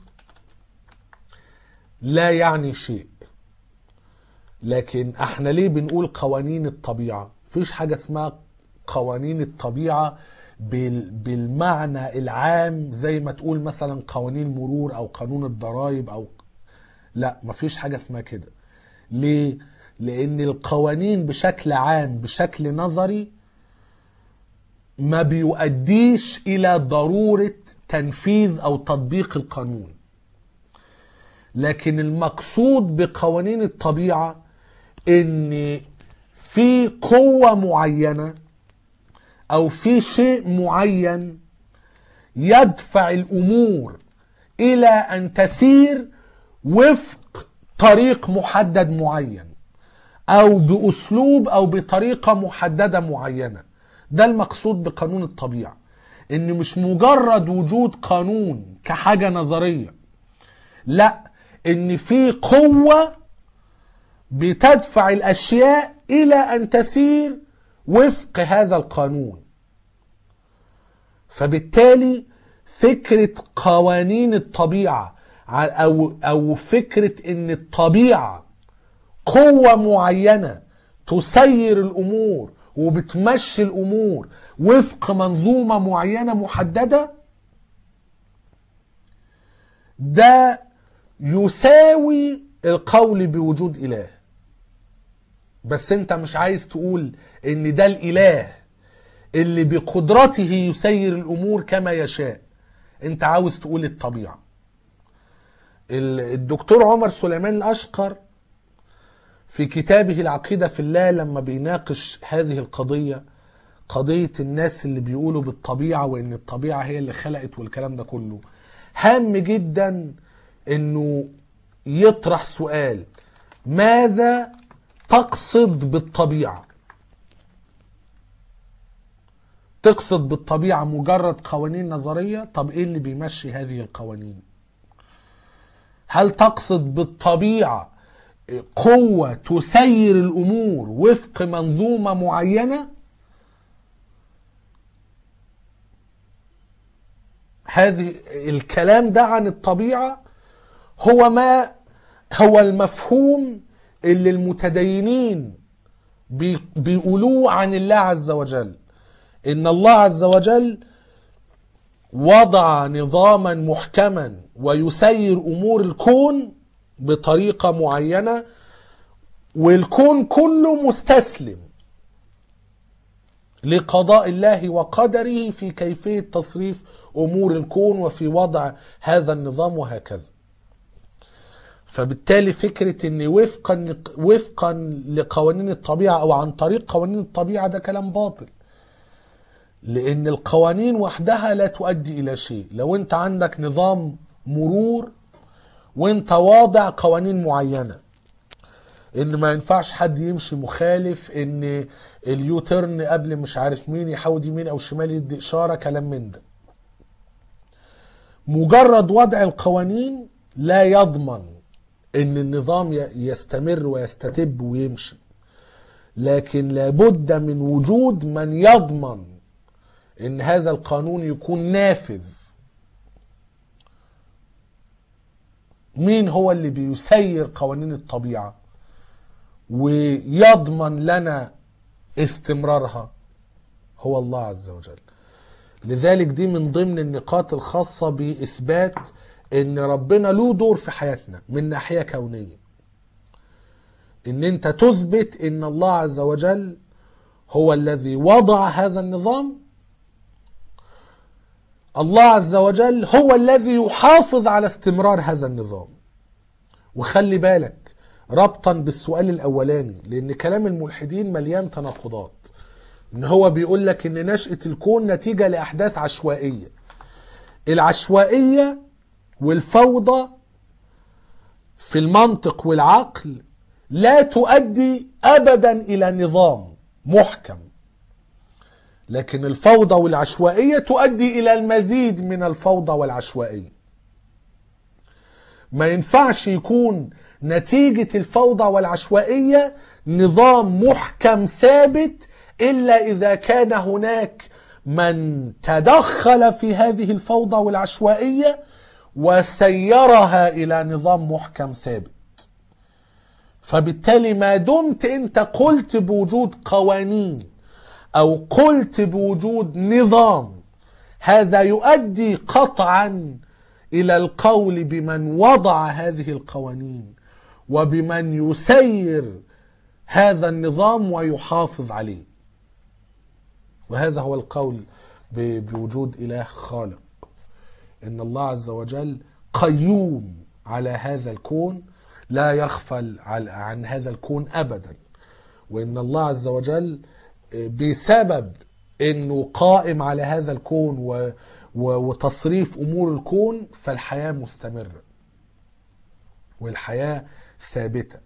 لا يعني شيء لكن احنا ليه بنقول قوانين الطبيعة مفيش حاجة اسمها قوانين الطبيعة بال- بالمعنى العام زي ما تقول مثلا قوانين المرور او قانون الضرائب او لا مفيش حاجة اسمها كده ليه؟ لأن القوانين بشكل عام بشكل نظري ما بيؤديش إلى ضرورة تنفيذ أو تطبيق القانون لكن المقصود بقوانين الطبيعة إن في قوة معينة أو في شيء معين يدفع الأمور إلى أن تسير وفق طريق محدد معين او باسلوب او بطريقه محدده معينه ده المقصود بقانون الطبيعه ان مش مجرد وجود قانون كحاجه نظريه لا ان في قوه بتدفع الاشياء الى ان تسير وفق هذا القانون فبالتالي فكره قوانين الطبيعه ع- او او فكره ان الطبيعه قوة معينة تسير الأمور وبتمشي الأمور وفق منظومة معينة محددة ده يساوي القول بوجود إله بس انت مش عايز تقول ان ده الإله اللي بقدرته يسير الأمور كما يشاء انت عاوز تقول الطبيعة ال- الدكتور عمر سليمان الأشقر في كتابه العقيدة في الله لما بيناقش هذه القضية قضية الناس اللي بيقولوا بالطبيعة وإن الطبيعة هي اللي خلقت والكلام ده كله هام جدا إنه يطرح سؤال ماذا تقصد بالطبيعة تقصد بالطبيعة مجرد قوانين نظرية طب إيه اللي بيمشي هذه القوانين هل تقصد بالطبيعة قوة تسير الأمور وفق منظومة معينة هذه الكلام ده عن الطبيعة هو ما هو المفهوم اللي المتدينين بي- بيقولوه عن الله عز وجل ان الله عز وجل وضع نظاما محكما ويسير امور الكون بطريقه معينه والكون كله مستسلم لقضاء الله وقدره في كيفيه تصريف امور الكون وفي وضع هذا النظام وهكذا فبالتالي فكره ان وفقا وفقا لقوانين الطبيعه او عن طريق قوانين الطبيعه ده كلام باطل لان القوانين وحدها لا تؤدي الى شيء لو انت عندك نظام مرور وانت واضع قوانين معينه ان ما ينفعش حد يمشي مخالف ان اليوترن قبل مش عارف مين يحاول يمين او شمال يدي اشاره كلام من ده مجرد وضع القوانين لا يضمن ان النظام ي- يستمر ويستتب ويمشي لكن لابد من وجود من يضمن ان هذا القانون يكون نافذ مين هو اللي بيسير قوانين الطبيعه ويضمن لنا استمرارها هو الله عز وجل لذلك دي من ضمن النقاط الخاصة بإثبات إن ربنا له دور في حياتنا من ناحية كونية إن أنت تثبت إن الله عز وجل هو الذي وضع هذا النظام الله عز وجل هو الذي يحافظ على استمرار هذا النظام وخلي بالك ربطا بالسؤال الاولاني لان كلام الملحدين مليان تناقضات ان هو بيقول لك ان نشأة الكون نتيجة لاحداث عشوائية العشوائية والفوضى في المنطق والعقل لا تؤدي ابدا الى نظام محكم لكن الفوضى والعشوائية تؤدي الى المزيد من الفوضى والعشوائية ما ينفعش يكون نتيجة الفوضى والعشوائية نظام محكم ثابت إلا إذا كان هناك من تدخل في هذه الفوضى والعشوائية وسيرها إلى نظام محكم ثابت فبالتالي ما دمت أنت قلت بوجود قوانين أو قلت بوجود نظام هذا يؤدي قطعا الى القول بمن وضع هذه القوانين وبمن يسير هذا النظام ويحافظ عليه وهذا هو القول ب- بوجود اله خالق ان الله عز وجل قيوم على هذا الكون لا يغفل عل- عن هذا الكون ابدا وان الله عز وجل بسبب انه قائم على هذا الكون و و- وتصريف امور الكون فالحياه مستمره والحياه ثابته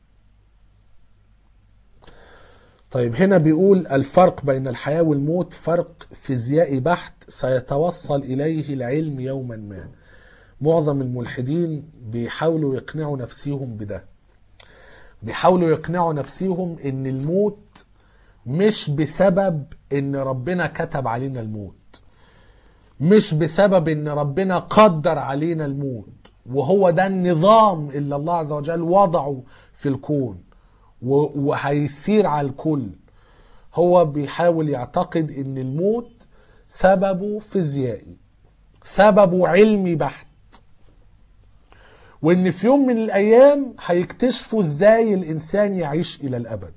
طيب هنا بيقول الفرق بين الحياه والموت فرق فيزيائي بحت سيتوصل اليه العلم يوما ما معظم الملحدين بيحاولوا يقنعوا نفسيهم بده بيحاولوا يقنعوا نفسيهم ان الموت مش بسبب ان ربنا كتب علينا الموت مش بسبب ان ربنا قدر علينا الموت وهو ده النظام اللي الله عز وجل وضعه في الكون و- وهيسير على الكل هو بيحاول يعتقد ان الموت سببه فيزيائي سببه علمي بحت وان في يوم من الايام هيكتشفوا ازاي الانسان يعيش الى الابد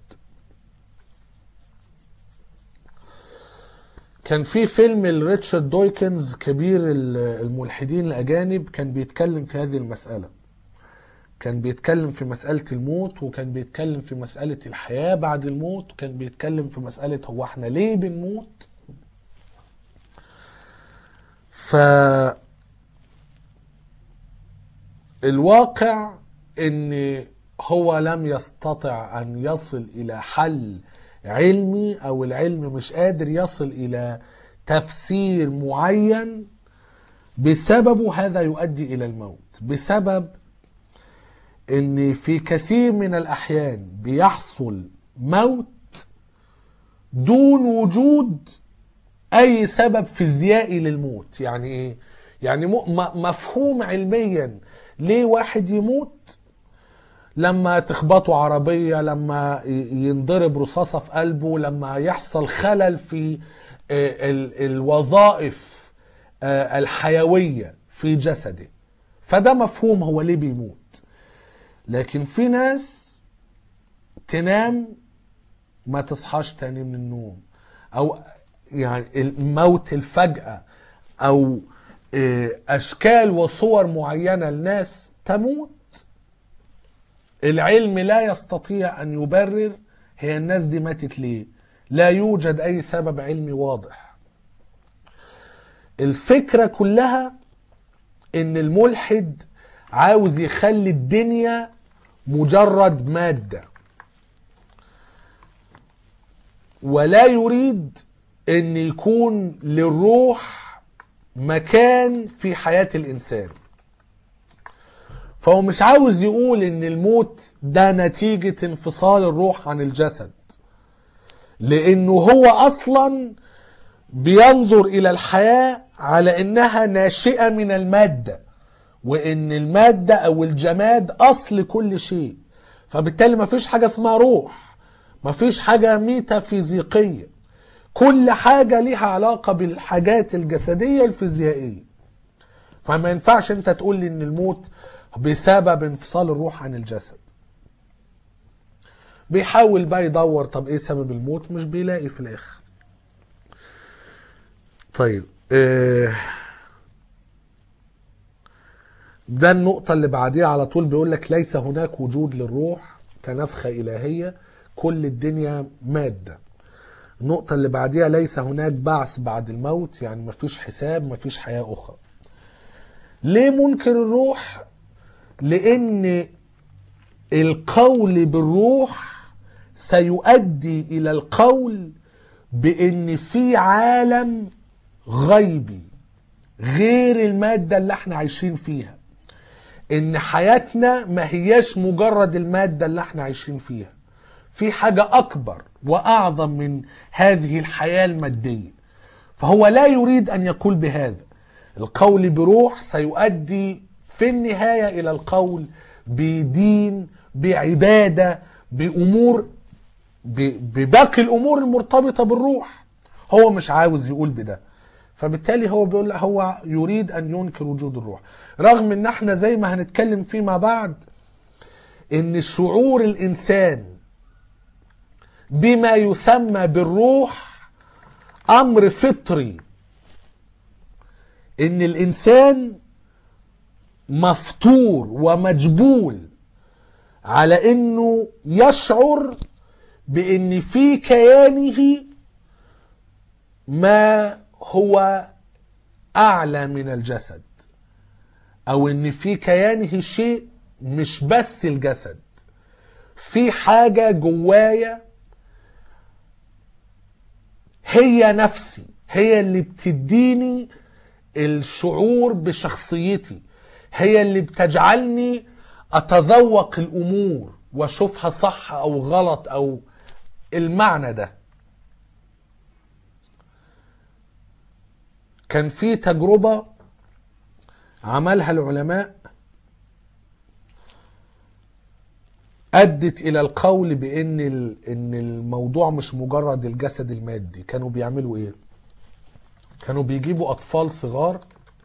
كان في فيلم لريتشارد دويكنز كبير ال- الملحدين الاجانب كان بيتكلم في هذه المساله كان بيتكلم في مسألة الموت وكان بيتكلم في مسألة الحياة بعد الموت وكان بيتكلم في مسألة هو احنا ليه بنموت ف الواقع ان هو لم يستطع ان يصل الى حل علمي او العلم مش قادر يصل الى تفسير معين بسببه هذا يؤدي الى الموت بسبب ان في كثير من الاحيان بيحصل موت دون وجود اي سبب فيزيائي للموت يعني ايه يعني م- م- مفهوم علميا ليه واحد يموت لما تخبطوا عربية لما ي- ينضرب رصاصة في قلبه لما يحصل خلل في آه، ال- الوظائف آه، الحيوية في جسده فده مفهوم هو ليه بيموت لكن في ناس تنام ما تصحاش تاني من النوم او يعني الموت الفجأة او آه، اشكال وصور معينة لناس تموت العلم لا يستطيع ان يبرر هي الناس دي ماتت ليه لا يوجد اي سبب علمي واضح الفكرة كلها ان الملحد عاوز يخلي الدنيا مجرد مادة ولا يريد ان يكون للروح مكان في حياة الانسان فهو مش عاوز يقول ان الموت ده نتيجة انفصال الروح عن الجسد لانه هو اصلا بينظر الى الحياة على انها ناشئة من المادة وان المادة او الجماد اصل كل شيء فبالتالي مفيش حاجة اسمها روح مفيش حاجة ميتافيزيقية كل حاجة ليها علاقة بالحاجات الجسدية الفيزيائية فما ينفعش انت تقول لي ان الموت بسبب انفصال الروح عن الجسد بيحاول بقى يدور طب ايه سبب الموت مش بيلاقي في الاخر طيب آه، ده النقطة اللي بعديها على طول بيقول لك ليس هناك وجود للروح كنفخة إلهية كل الدنيا مادة النقطة اللي بعديها ليس هناك بعث بعد الموت يعني مفيش حساب مفيش حياة أخرى ليه منكر الروح لأن القول بالروح سيؤدي إلى القول بأن في عالم غيبي غير المادة اللي احنا عايشين فيها ان حياتنا ما هياش مجرد المادة اللي احنا عايشين فيها في حاجة اكبر واعظم من هذه الحياة المادية فهو لا يريد ان يقول بهذا القول بروح سيؤدي في النهاية الى القول بدين بعبادة بامور ب- بباقي الامور المرتبطة بالروح هو مش عاوز يقول بده فبالتالي هو بيقول هو يريد ان ينكر وجود الروح رغم ان احنا زي ما هنتكلم فيما بعد ان شعور الانسان بما يسمى بالروح امر فطري ان الانسان مفطور ومجبول على انه يشعر بان في كيانه ما هو اعلى من الجسد او ان في كيانه شيء مش بس الجسد في حاجة جوايا هي نفسي هي اللي بتديني الشعور بشخصيتي هي اللي بتجعلني اتذوق الامور واشوفها صح او غلط او المعنى ده كان في تجربة عملها العلماء أدت إلى القول بأن ال- إن الموضوع مش مجرد الجسد المادي كانوا بيعملوا إيه؟ كانوا بيجيبوا أطفال صغار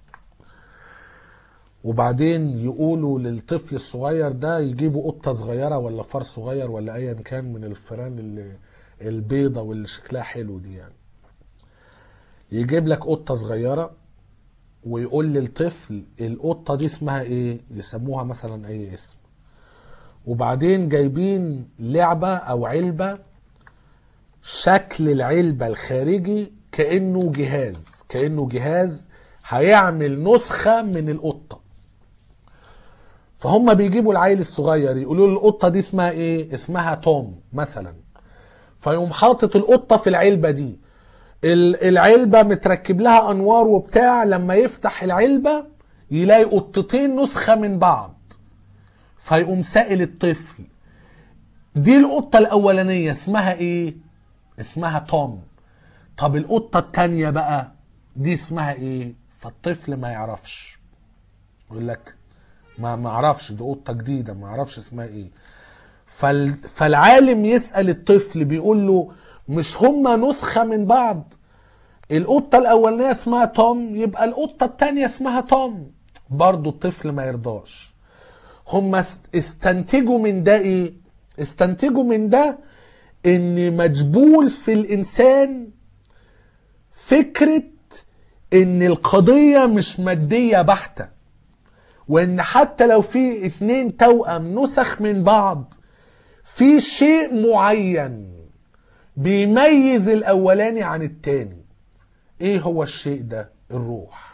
وبعدين يقولوا للطفل الصغير ده يجيبوا قطة صغيرة ولا فار صغير ولا أيا كان من الفئران اللي البيضة واللي شكلها حلو دي يعني يجيب لك قطة صغيرة ويقول للطفل القطة دي اسمها ايه يسموها مثلا اي اسم وبعدين جايبين لعبة او علبة شكل العلبة الخارجي كأنه جهاز كأنه جهاز هيعمل نسخة من القطة فهم بيجيبوا العيل الصغير يقولوا له القطة دي اسمها ايه اسمها توم مثلا فيقوم حاطط القطة في العلبة دي ال- العلبة متركب لها انوار وبتاع لما يفتح العلبة يلاقي قطتين نسخة من بعض فيقوم سائل الطفل دي القطة الاولانية اسمها ايه اسمها توم طب القطة التانية بقى دي اسمها ايه فالطفل ما يعرفش يقول لك ما ما اعرفش دي قطه جديده ما اعرفش اسمها ايه فال... فالعالم يسال الطفل بيقول له مش هما نسخه من بعض القطه الاولانيه اسمها توم يبقى القطه الثانيه اسمها توم برضه الطفل ما يرضاش هم است- استنتجوا من ده ايه استنتجوا من ده ان مجبول في الانسان فكره ان القضيه مش ماديه بحته وان حتى لو في اتنين توأم نسخ من بعض في شيء معين بيميز الاولاني عن التاني ايه هو الشيء ده الروح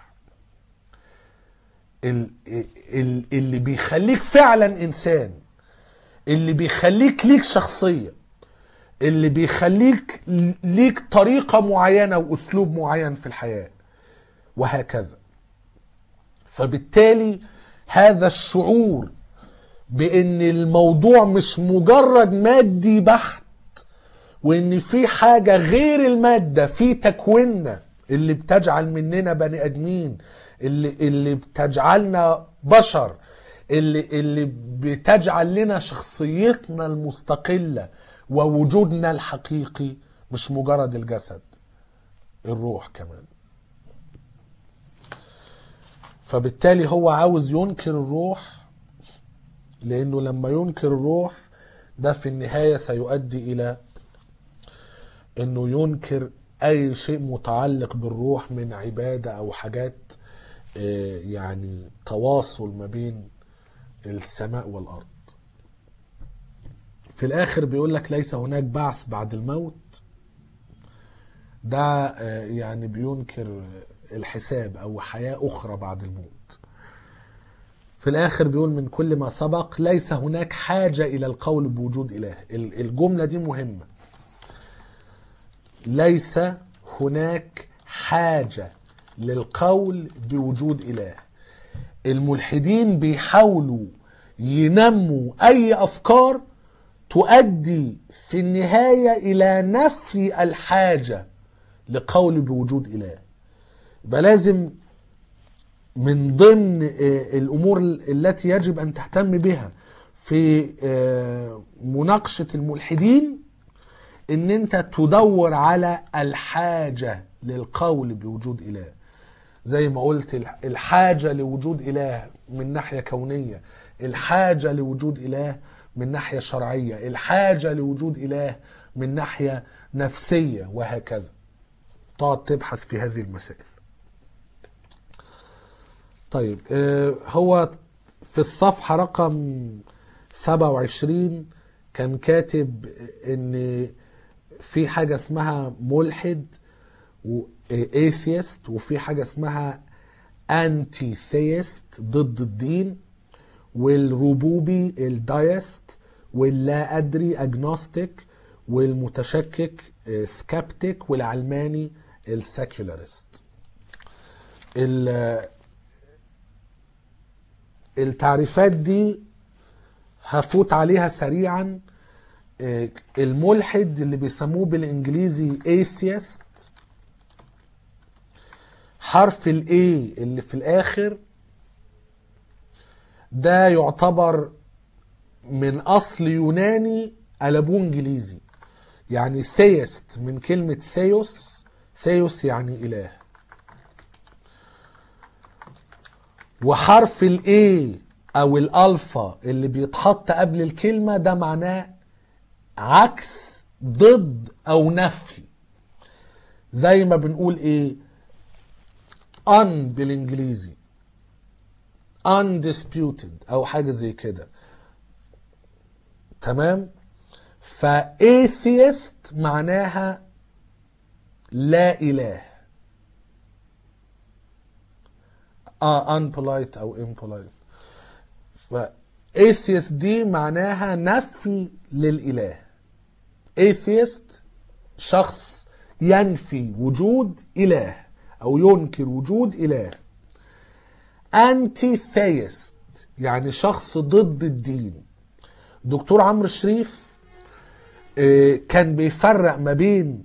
ال- ال- اللي بيخليك فعلا انسان اللي بيخليك ليك شخصيه اللي بيخليك ليك طريقه معينه واسلوب معين في الحياه وهكذا فبالتالي هذا الشعور بان الموضوع مش مجرد مادي بحت وان في حاجه غير الماده في تكويننا اللي بتجعل مننا بني ادمين اللي اللي بتجعلنا بشر اللي اللي بتجعل لنا شخصيتنا المستقله ووجودنا الحقيقي مش مجرد الجسد الروح كمان فبالتالي هو عاوز ينكر الروح لانه لما ينكر الروح ده في النهايه سيؤدي الى انه ينكر اي شيء متعلق بالروح من عباده او حاجات آه، يعني تواصل ما بين السماء والارض في الاخر بيقول لك ليس هناك بعث بعد الموت ده آه، يعني بينكر الحساب او حياه اخرى بعد الموت في الاخر بيقول من كل ما سبق ليس هناك حاجه الى القول بوجود اله ال- الجمله دي مهمه ليس هناك حاجه للقول بوجود اله الملحدين بيحاولوا ينموا اي افكار تؤدي في النهايه الى نفي الحاجه لقول بوجود اله يبقى لازم من ضمن آه، الامور التي يجب ان تهتم بها في آه، مناقشه الملحدين ان انت تدور على الحاجه للقول بوجود اله زي ما قلت الح- الحاجه لوجود اله من ناحيه كونيه الحاجه لوجود اله من ناحيه شرعيه الحاجه لوجود اله من ناحيه نفسيه وهكذا تقعد تبحث في هذه المسائل طيب آه، هو في الصفحة رقم 27 كان كاتب ان في حاجة اسمها ملحد و atheist وفي حاجة اسمها انتي ثيست ضد الدين والربوبي الدايست واللا ادري اجنوستيك والمتشكك سكابتيك والعلماني السكولارست ال- التعريفات دي هفوت عليها سريعا آه، الملحد اللي بيسموه بالانجليزي atheist حرف الاي اللي في الاخر ده يعتبر من اصل يوناني قلبوه انجليزي يعني ثيست من كلمة ثيوس ثيوس يعني اله وحرف الاي او الالفا اللي بيتحط قبل الكلمة ده معناه عكس ضد او نفي زي ما بنقول ايه un بالانجليزي undisputed او حاجة زي كده تمام فايثيست معناها لا اله اه unpolite او impolite فايثيست دي معناها نفي للاله atheist شخص ينفي وجود اله او ينكر وجود اله انتي ثيست يعني شخص ضد الدين دكتور عمرو الشريف آه، كان بيفرق ما بين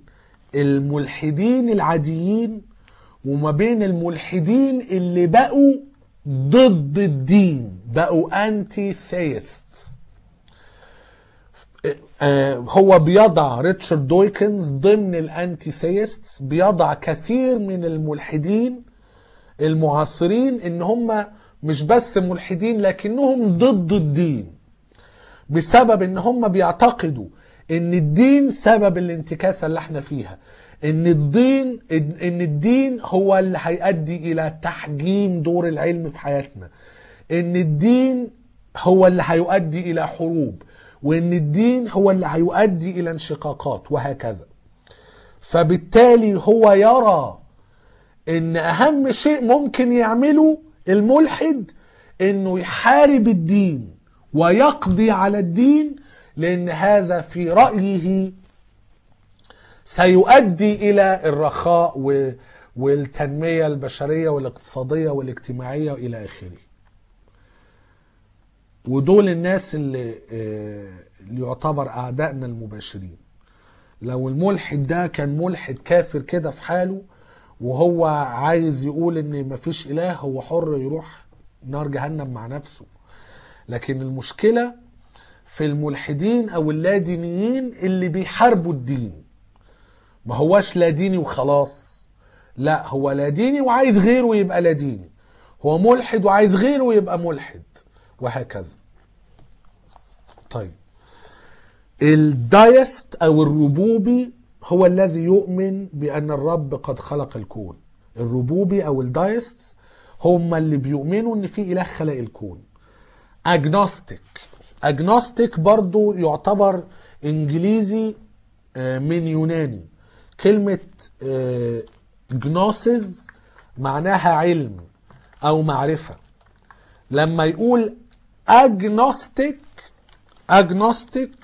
الملحدين العاديين وما بين الملحدين اللي بقوا ضد الدين بقوا انتي ثيست هو بيضع ريتشارد دويكنز ضمن الانتي ثيست بيضع كثير من الملحدين المعاصرين ان هم مش بس ملحدين لكنهم ضد الدين بسبب ان هم بيعتقدوا ان الدين سبب الانتكاسه اللي احنا فيها ان الدين ان الدين هو اللي هيؤدي الى تحجيم دور العلم في حياتنا ان الدين هو اللي هيؤدي الى حروب وان الدين هو اللي هيؤدي الى انشقاقات وهكذا فبالتالي هو يرى ان اهم شيء ممكن يعمله الملحد انه يحارب الدين ويقضي على الدين لان هذا في رايه سيؤدي الى الرخاء و- والتنميه البشريه والاقتصاديه والاجتماعيه الى اخره ودول الناس اللي آه، اللي يعتبر اعدائنا المباشرين لو الملحد ده كان ملحد كافر كده في حاله وهو عايز يقول ان مفيش اله هو حر يروح نار جهنم مع نفسه لكن المشكله في الملحدين او اللادينيين اللي بيحاربوا الدين ما هواش لا ديني وخلاص لا هو لا ديني وعايز غيره يبقى لا ديني هو ملحد وعايز غيره يبقى ملحد وهكذا طيب الدايست او الربوبي هو الذي يؤمن بان الرب قد خلق الكون الربوبي او الدايست هم اللي بيؤمنوا ان في اله خلق الكون اجنوستيك اجنوستيك برضو يعتبر انجليزي آه، من يوناني كلمة جنوسز معناها علم او معرفة لما يقول اجنوستيك اجنوستيك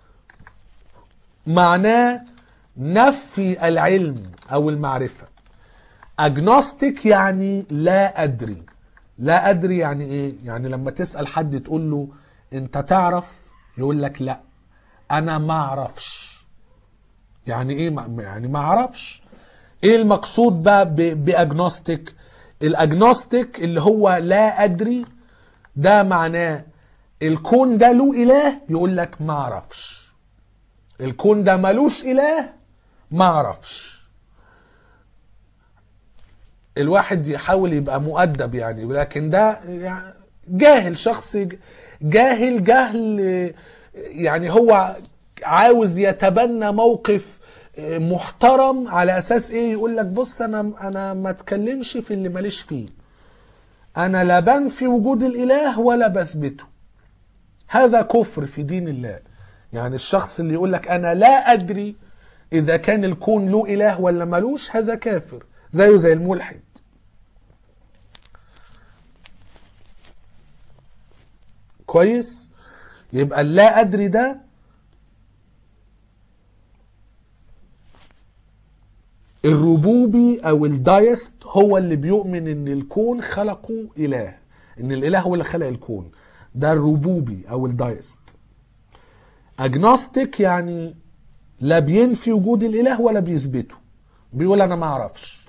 معناه نفي العلم او المعرفة اجنوستيك يعني لا ادري لا ادري يعني ايه يعني لما تسأل حد تقول له انت تعرف يقول لك لا انا ما اعرفش يعني ايه ما- يعني ما اعرفش ايه المقصود بقى ب- باجنوستيك الاجنوستيك اللي هو لا ادري ده معناه الكون ده له اله يقول لك ما اعرفش الكون ده ملوش اله ما اعرفش الواحد يحاول يبقى مؤدب يعني لكن ده يعني جاهل شخص جاهل جهل يعني هو عاوز يتبنى موقف محترم على اساس ايه يقول لك بص انا انا ما اتكلمش في اللي ماليش فيه انا لا بنفي وجود الاله ولا بثبته هذا كفر في دين الله يعني الشخص اللي يقول لك انا لا ادري اذا كان الكون له اله ولا ملوش هذا كافر زيه زي الملحد كويس يبقى اللا ادري ده الربوبي او الدايست هو اللي بيؤمن ان الكون خلقه اله ان الاله هو اللي خلق الكون ده الربوبي او الدايست اجنوستيك يعني لا بينفي وجود الاله ولا بيثبته بيقول انا ما اعرفش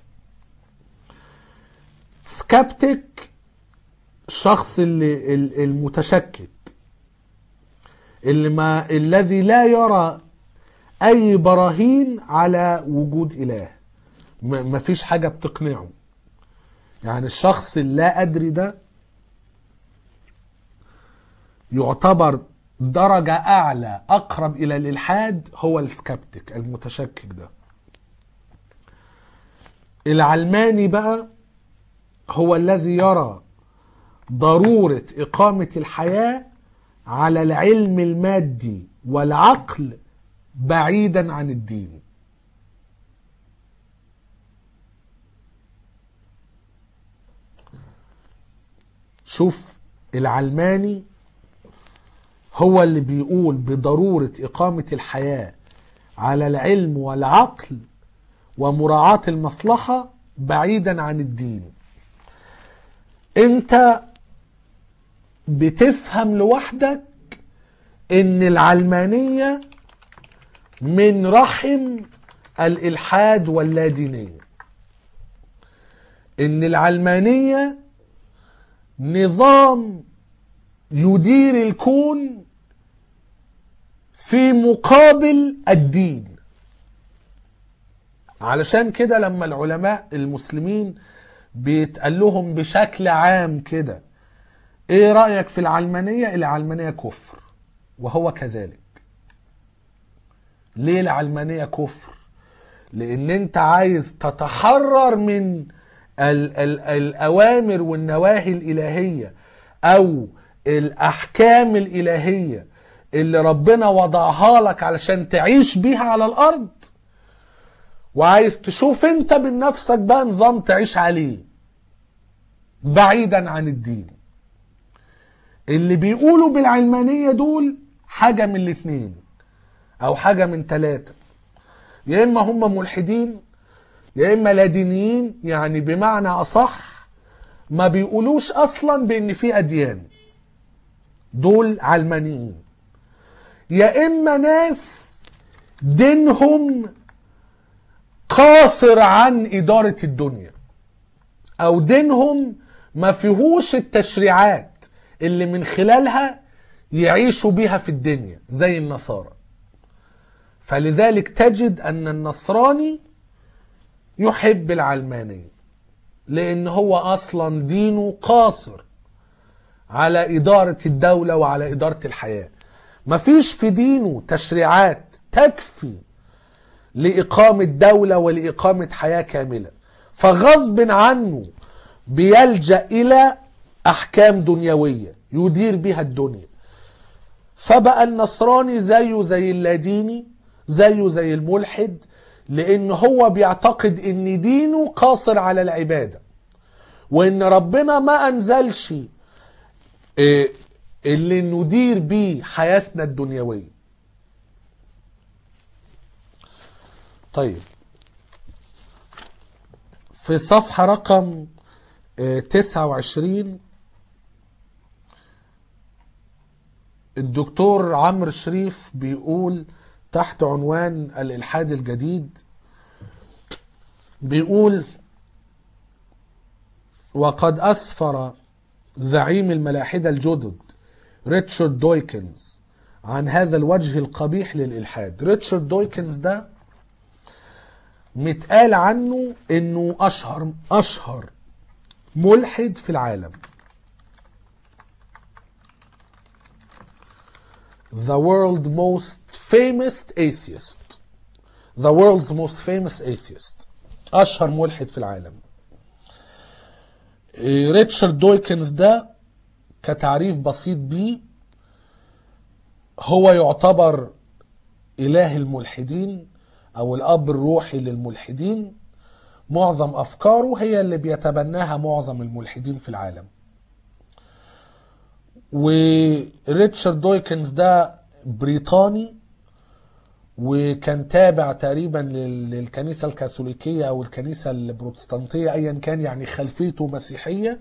سكابتيك الشخص اللي ال- المتشكك اللي ما الذي لا يرى اي براهين على وجود اله ما فيش حاجه بتقنعه يعني الشخص اللا ادري ده يعتبر درجة أعلى أقرب إلى الإلحاد هو السكبتك المتشكك ده العلماني بقى هو الذي يرى ضرورة إقامة الحياة على العلم المادي والعقل بعيدا عن الدين شوف العلماني هو اللي بيقول بضرورة إقامة الحياة على العلم والعقل ومراعاة المصلحة بعيدا عن الدين انت بتفهم لوحدك ان العلمانية من رحم الإلحاد واللادينية ان العلمانية نظام يدير الكون في مقابل الدين علشان كده لما العلماء المسلمين بيتقال لهم بشكل عام كده ايه رأيك في العلمانية العلمانية كفر وهو كذلك ليه العلمانية كفر لان انت عايز تتحرر من ال ال الاوامر والنواهي الالهية او الاحكام الالهية اللي ربنا وضعها لك علشان تعيش بيها على الارض وعايز تشوف انت من نفسك بقى نظام تعيش عليه بعيدا عن الدين اللي بيقولوا بالعلمانية دول حاجة من الاتنين او حاجة من ثلاثة يا اما هم ملحدين يا اما لا دينيين يعني بمعنى اصح ما بيقولوش اصلا بان في اديان دول علمانيين يا اما ناس دينهم قاصر عن اداره الدنيا او دينهم ما فيهوش التشريعات اللي من خلالها يعيشوا بيها في الدنيا زي النصارى فلذلك تجد ان النصراني يحب العلمانيه لان هو اصلا دينه قاصر على اداره الدوله وعلى اداره الحياه مفيش في دينه تشريعات تكفي لاقامه دوله ولاقامه حياه كامله فغصب عنه بيلجا الى احكام دنيويه يدير بها الدنيا فبقى النصراني زيه زي اللاديني زيه زي الملحد لان هو بيعتقد ان دينه قاصر على العباده وان ربنا ما انزلش إيه اللي ندير بيه حياتنا الدنيويه طيب في صفحة رقم آه، 29 الدكتور عمرو شريف بيقول تحت عنوان الإلحاد الجديد بيقول وقد أسفر زعيم الملاحدة الجدد ريتشارد دويكنز عن هذا الوجه القبيح للإلحاد ريتشارد دويكنز ده متقال عنه انه اشهر اشهر ملحد في العالم the world most famous atheist the world's most famous atheist اشهر ملحد في العالم إيه، ريتشارد دويكنز ده كتعريف بسيط بيه هو يعتبر اله الملحدين او الاب الروحي للملحدين معظم افكاره هي اللي بيتبناها معظم الملحدين في العالم وريتشارد دويكنز ده بريطاني وكان تابع تقريبا لل- للكنيسة الكاثوليكية أو الكنيسة البروتستانتية أيا كان يعني خلفيته مسيحية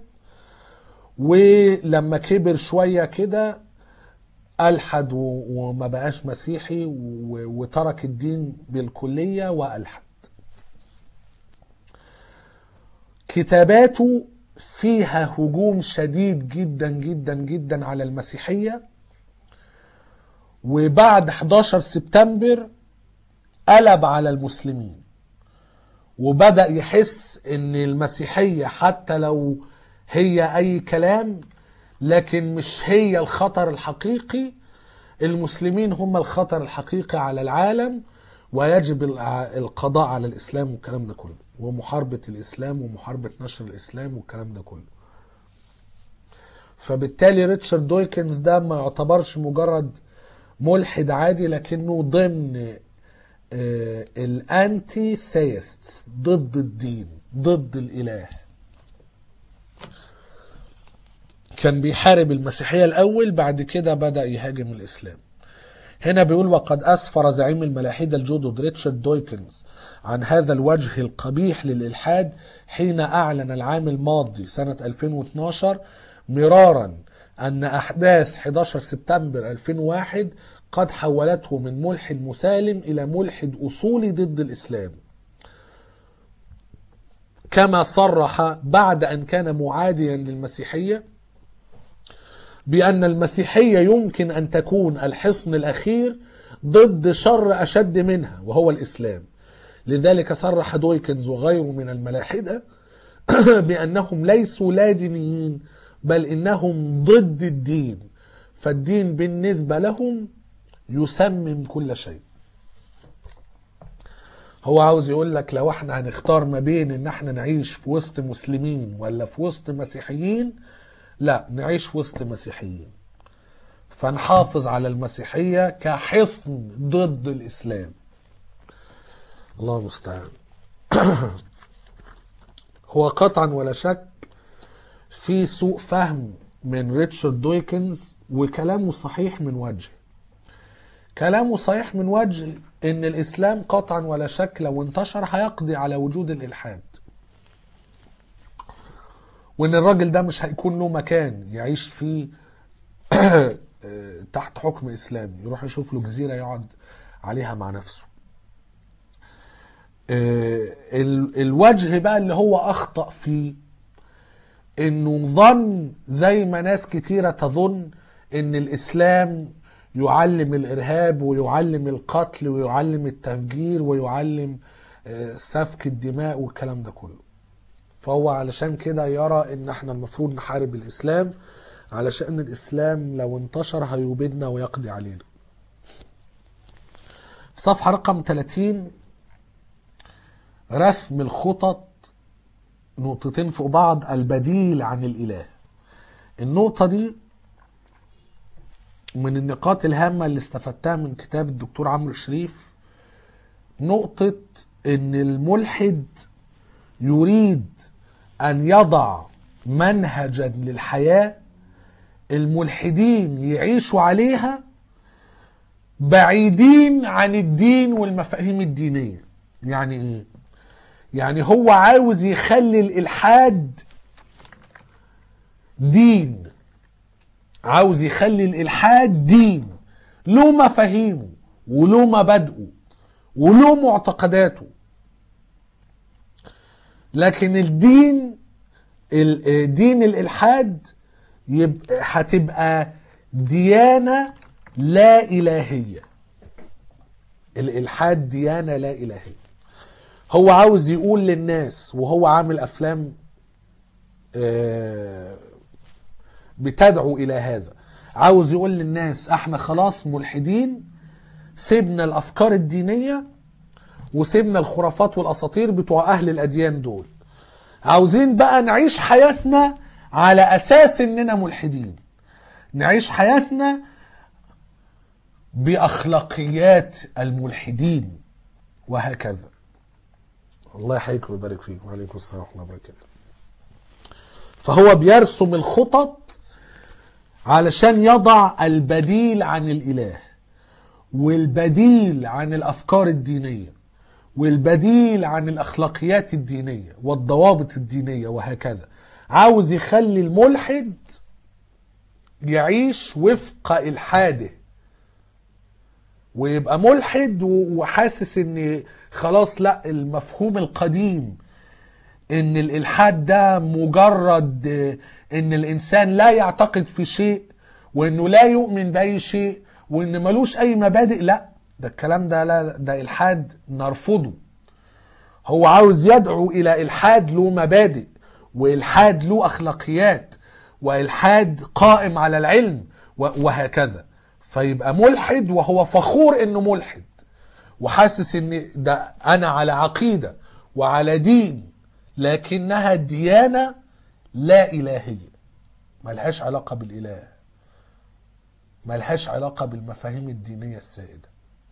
ولما كبر شوية كده ألحد و- وما بقاش مسيحي و- وترك الدين بالكلية وألحد كتاباته فيها هجوم شديد جدا جدا جدا على المسيحية وبعد 11 سبتمبر قلب على المسلمين وبدأ يحس ان المسيحية حتى لو هي اي كلام لكن مش هي الخطر الحقيقي المسلمين هم الخطر الحقيقي على العالم ويجب الع- القضاء على الاسلام والكلام ده كله ومحاربة الاسلام ومحاربة نشر الاسلام والكلام ده كله فبالتالي ريتشارد دويكنز ده ما يعتبرش مجرد ملحد عادي لكنه ضمن آه، الانتي ثيستس ضد الدين ضد الاله كان بيحارب المسيحية الأول بعد كده بدأ يهاجم الإسلام هنا بيقول وقد أسفر زعيم الملاحدة الجدد ريتشارد دويكنز عن هذا الوجه القبيح للإلحاد حين أعلن العام الماضي سنة 2012 مرارا أن أحداث 11 سبتمبر 2001 قد حولته من ملحد مسالم إلى ملحد أصولي ضد الإسلام كما صرح بعد أن كان معاديا للمسيحية بأن المسيحية يمكن أن تكون الحصن الأخير ضد شر أشد منها وهو الإسلام لذلك صرح دويكنز وغيره من الملاحدة بأنهم ليسوا لا دينيين بل إنهم ضد الدين فالدين بالنسبة لهم يسمم كل شيء هو عاوز يقول لك لو احنا هنختار ما بين ان احنا نعيش في وسط مسلمين ولا في وسط مسيحيين لا نعيش في وسط مسيحيين فنحافظ على المسيحية كحصن ضد الإسلام الله المستعان هو قطعا ولا شك في سوء فهم من ريتشارد دويكنز وكلامه صحيح من وجه كلامه صحيح من وجه ان الاسلام قطعا ولا شك لو انتشر هيقضي على وجود الالحاد وان الراجل ده مش هيكون له مكان يعيش فيه تحت حكم اسلامي يروح يشوف له جزيره يقعد عليها مع نفسه الوجه بقى اللي هو اخطا فيه انه ظن زي ما ناس كتيره تظن ان الاسلام يعلم الارهاب ويعلم القتل ويعلم التفجير ويعلم سفك الدماء والكلام ده كله فهو علشان كده يرى ان احنا المفروض نحارب الاسلام علشان الاسلام لو انتشر هيبيدنا ويقضي علينا في صفحة رقم 30 رسم الخطط نقطتين فوق بعض البديل عن الاله النقطة دي من النقاط الهامة اللي استفدتها من كتاب الدكتور عمرو شريف نقطة ان الملحد يريد ان يضع منهجا للحياة الملحدين يعيشوا عليها بعيدين عن الدين والمفاهيم الدينية يعني ايه يعني هو عاوز يخلي الالحاد دين عاوز يخلي الالحاد دين له مفاهيمه وله مبادئه وله معتقداته لكن الدين دين الالحاد يبقى هتبقى ديانه لا الهيه الالحاد ديانه لا الهيه هو عاوز يقول للناس وهو عامل افلام بتدعو الى هذا عاوز يقول للناس احنا خلاص ملحدين سيبنا الافكار الدينيه وسيبنا الخرافات والاساطير بتوع اهل الاديان دول عاوزين بقى نعيش حياتنا على اساس اننا ملحدين نعيش حياتنا باخلاقيات الملحدين وهكذا الله يحييكم ويبارك فيكم وعليكم السلام ورحمه الله وبركاته فهو بيرسم الخطط علشان يضع البديل عن الاله والبديل عن الافكار الدينيه والبديل عن الاخلاقيات الدينيه والضوابط الدينيه وهكذا عاوز يخلي الملحد يعيش وفق الحاده ويبقى ملحد وحاسس ان خلاص لا المفهوم القديم ان الالحاد ده مجرد ان الانسان لا يعتقد في شيء وانه لا يؤمن باي شيء وان ملوش اي مبادئ لا ده الكلام ده لا ده الحاد نرفضه هو عاوز يدعو الى الحاد له مبادئ والحاد له اخلاقيات والحاد قائم على العلم وهكذا فيبقى ملحد وهو فخور انه ملحد وحاسس ان ده انا على عقيده وعلى دين لكنها ديانه لا الهيه ملهاش علاقه بالاله ملهاش علاقه بالمفاهيم الدينيه السائده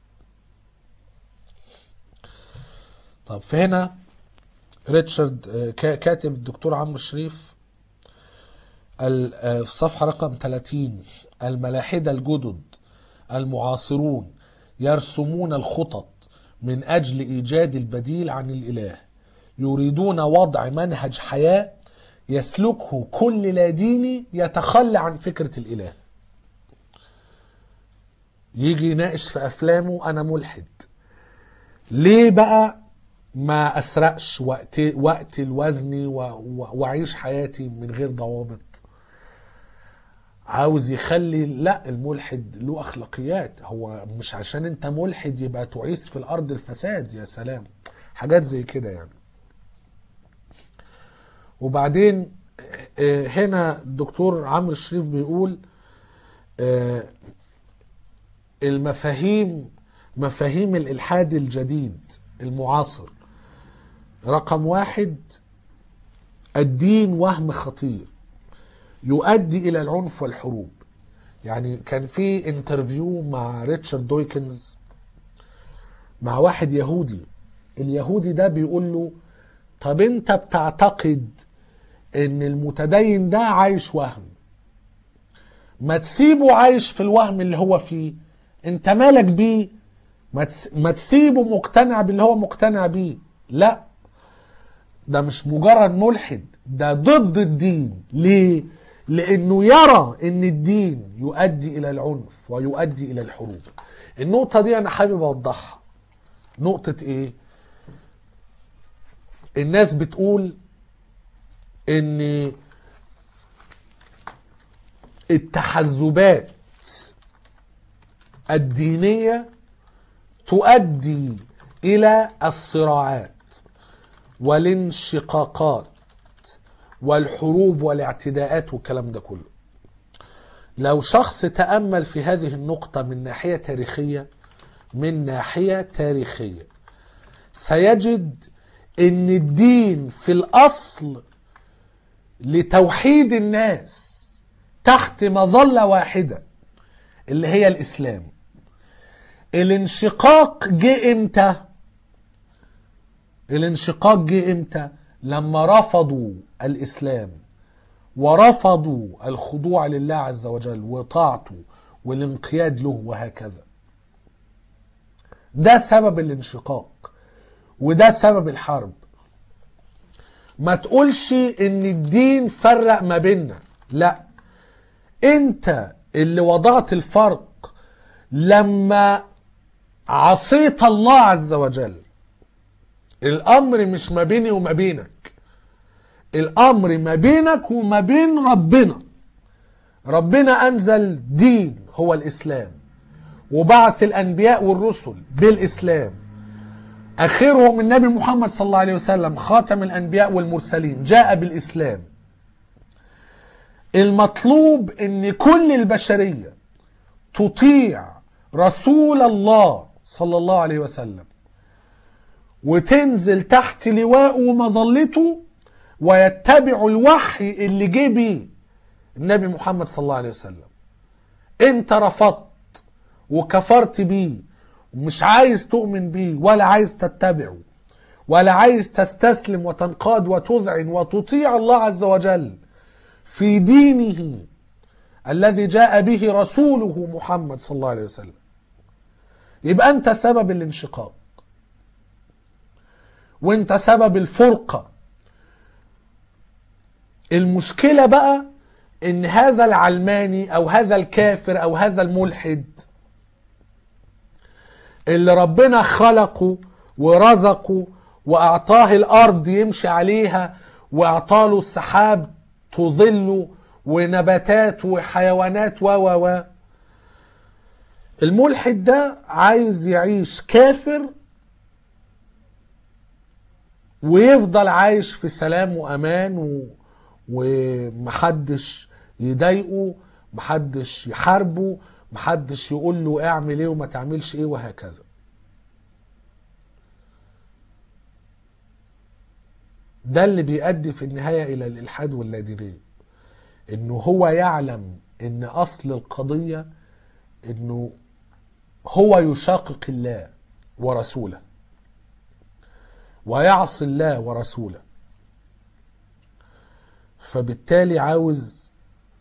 طب فهنا ريتشارد كاتب الدكتور عمرو شريف في صفحه رقم 30 الملاحده الجدد المعاصرون يرسمون الخطط من اجل ايجاد البديل عن الاله يريدون وضع منهج حياه يسلكه كل لا ديني يتخلى عن فكره الاله يجي يناقش في افلامه انا ملحد ليه بقى ما اسرقش وقت وقت الوزني واعيش حياتي من غير ضوابط عاوز يخلي لا الملحد له اخلاقيات هو مش عشان انت ملحد يبقى تعيث في الارض الفساد يا سلام حاجات زي كده يعني وبعدين آه، هنا الدكتور عمرو الشريف بيقول آه، المفاهيم مفاهيم الالحاد الجديد المعاصر رقم واحد الدين وهم خطير يؤدي الى العنف والحروب يعني كان في انترفيو مع ريتشارد دويكنز مع واحد يهودي اليهودي ده بيقول له طب انت بتعتقد ان المتدين ده عايش وهم ما تسيبه عايش في الوهم اللي هو فيه انت مالك بيه ما تس- ما تسيبه مقتنع باللي هو مقتنع بيه لا ده مش مجرد ملحد ده ضد الدين ليه لانه يرى ان الدين يؤدي الى العنف ويؤدي الى الحروب النقطة دي انا حابب اوضحها نقطة ايه الناس بتقول ان التحزبات الدينية تؤدي الى الصراعات والانشقاقات والحروب والاعتداءات والكلام ده كله لو شخص تأمل في هذه النقطة من ناحية تاريخية من ناحية تاريخية سيجد ان الدين في الاصل لتوحيد الناس تحت مظلة واحدة اللي هي الاسلام الانشقاق جه امتى الانشقاق جه امتى لما رفضوا الاسلام ورفضوا الخضوع لله عز وجل وطاعته والانقياد له وهكذا ده سبب الانشقاق وده سبب الحرب ما تقولش ان الدين فرق ما بيننا لا انت اللي وضعت الفرق لما عصيت الله عز وجل الامر مش ما بيني وما بينك الامر ما بينك وما بين ربنا ربنا انزل دين هو الاسلام وبعث الانبياء والرسل بالاسلام اخرهم النبي محمد صلى الله عليه وسلم خاتم الانبياء والمرسلين جاء بالاسلام المطلوب ان كل البشريه تطيع رسول الله صلى الله عليه وسلم وتنزل تحت لواءه ومظلته ويتبعوا الوحي اللي جه بيه النبي محمد صلى الله عليه وسلم انت رفضت وكفرت بيه ومش عايز تؤمن بيه ولا عايز تتبعه ولا عايز تستسلم وتنقاد وتذعن وتطيع الله عز وجل في دينه الذي جاء به رسوله محمد صلى الله عليه وسلم يبقى انت سبب الانشقاق وانت سبب الفرقة المشكلة بقى ان هذا العلماني او هذا الكافر او هذا الملحد اللي ربنا خلقه ورزقه واعطاه الارض يمشي عليها واعطاله السحاب تظله ونباتات وحيوانات و و و الملحد ده عايز يعيش كافر ويفضل عايش في سلام وامان و... ومحدش يضايقه محدش يحاربه محدش يقول له اعمل ايه وما تعملش ايه وهكذا ده اللي بيؤدي في النهاية إلى الإلحاد واللادينية إنه هو يعلم إن أصل القضية إنه هو يشاقق الله ورسوله ويعصي الله ورسوله فبالتالي عاوز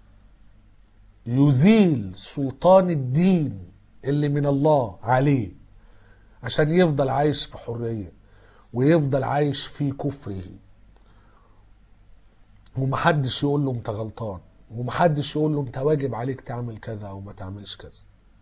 يزيل سلطان الدين اللي من الله عليه عشان يفضل عايش في حرية ويفضل عايش في كفره ومحدش يقول له انت غلطان ومحدش يقول له انت واجب عليك تعمل كذا او ما تعملش كذا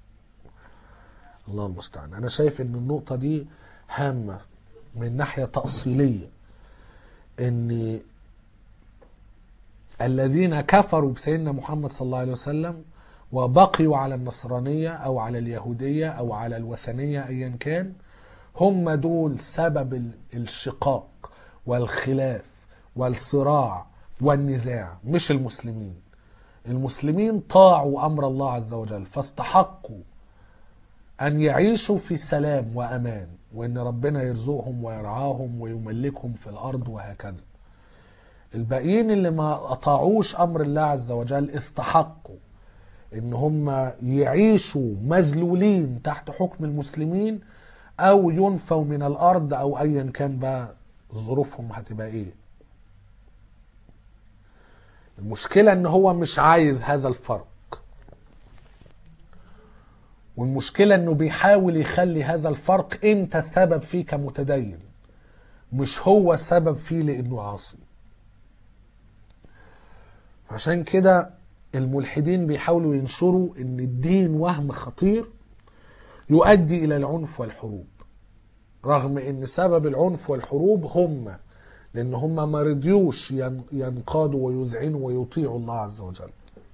الله المستعان انا شايف ان النقطة دي هامة من ناحية تأصيلية ان الذين كفروا بسيدنا محمد صلى الله عليه وسلم وبقيوا على النصرانية أو على اليهودية أو على الوثنية أيا كان هم دول سبب ال- الشقاق والخلاف والصراع والنزاع مش المسلمين المسلمين طاعوا أمر الله عز وجل فاستحقوا أن يعيشوا في سلام وأمان وأن ربنا يرزقهم ويرعاهم ويملكهم في الأرض وهكذا الباقيين اللي ما أطاعوش أمر الله عز وجل استحقوا ان هم يعيشوا مذلولين تحت حكم المسلمين او ينفوا من الارض او ايا كان بقى ظروفهم هتبقى ايه المشكلة ان هو مش عايز هذا الفرق والمشكلة انه بيحاول يخلي هذا الفرق انت السبب فيه كمتدين مش هو السبب فيه لانه عاصي عشان كده الملحدين بيحاولوا ينشروا ان الدين وهم خطير يؤدي الى العنف والحروب رغم ان سبب العنف والحروب هم لان هم ما رضيوش ين- ينقادوا ويذعنوا ويطيعوا الله عز وجل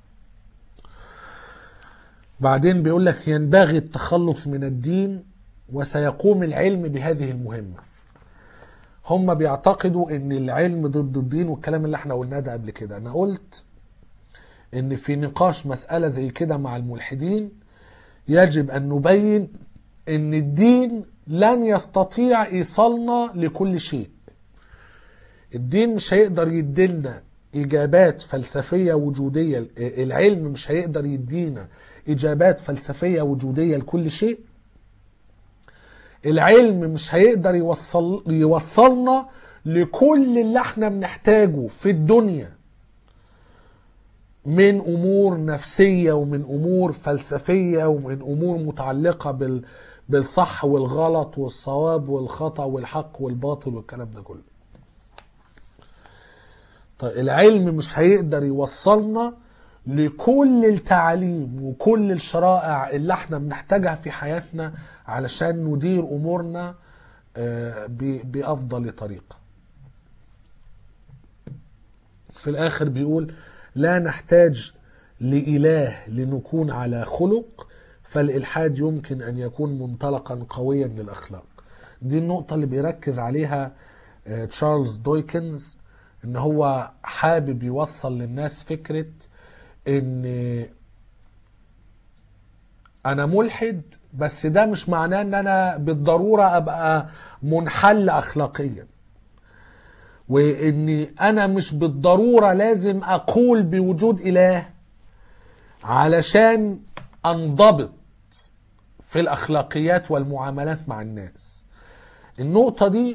بعدين بيقول لك ينبغي التخلص من الدين وسيقوم العلم بهذه المهمة هم بيعتقدوا ان العلم ضد الدين والكلام اللي احنا قلناه ده قبل كده انا قلت ان في نقاش مسألة زي كده مع الملحدين يجب ان نبين ان الدين لن يستطيع ايصالنا لكل شيء الدين مش هيقدر يدينا اجابات فلسفية وجودية العلم مش هيقدر يدينا اجابات فلسفية وجودية لكل شيء العلم مش هيقدر يوصل يوصلنا لكل اللي احنا بنحتاجه في الدنيا من امور نفسيه ومن امور فلسفيه ومن امور متعلقه بال بالصح والغلط والصواب والخطا والحق والباطل والكلام ده كله. طيب العلم مش هيقدر يوصلنا لكل التعاليم وكل الشرائع اللي احنا بنحتاجها في حياتنا علشان ندير امورنا آه، ب- بافضل طريقه. في الاخر بيقول لا نحتاج لإله لنكون على خلق فالإلحاد يمكن أن يكون منطلقا قويا للأخلاق دي النقطة اللي بيركز عليها آه، تشارلز دويكنز ان هو حابب يوصل للناس فكرة ان انا ملحد بس ده مش معناه ان انا بالضرورة ابقى منحل اخلاقيا واني انا مش بالضروره لازم اقول بوجود اله علشان انضبط في الاخلاقيات والمعاملات مع الناس النقطه دي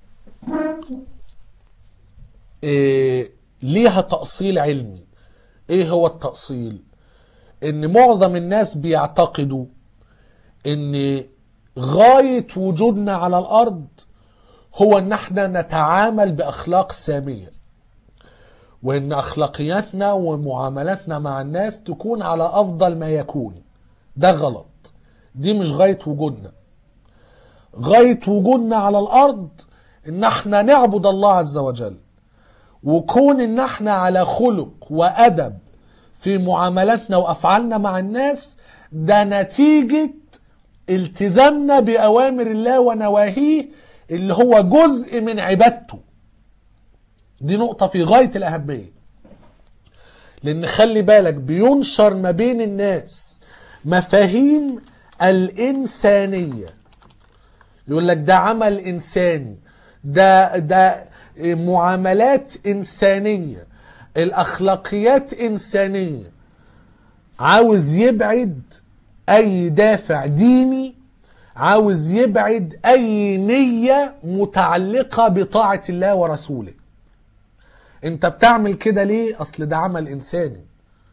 إيه ليها تاصيل علمي ايه هو التاصيل ان معظم الناس بيعتقدوا ان غايه وجودنا على الارض هو ان احنا نتعامل باخلاق ساميه وان اخلاقياتنا ومعاملاتنا مع الناس تكون على افضل ما يكون ده غلط دي مش غايه وجودنا غايه وجودنا على الارض ان احنا نعبد الله عز وجل وكون ان احنا على خلق وادب في معاملاتنا وافعالنا مع الناس ده نتيجه التزامنا باوامر الله ونواهيه اللي هو جزء من عبادته دي نقطة في غاية الأهمية لأن خلي بالك بينشر ما بين الناس مفاهيم الإنسانية يقول لك ده عمل إنساني ده ده معاملات إنسانية الأخلاقيات إنسانية عاوز يبعد أي دافع ديني عاوز يبعد اي نية متعلقة بطاعة الله ورسوله انت بتعمل كده ليه اصل ده عمل انساني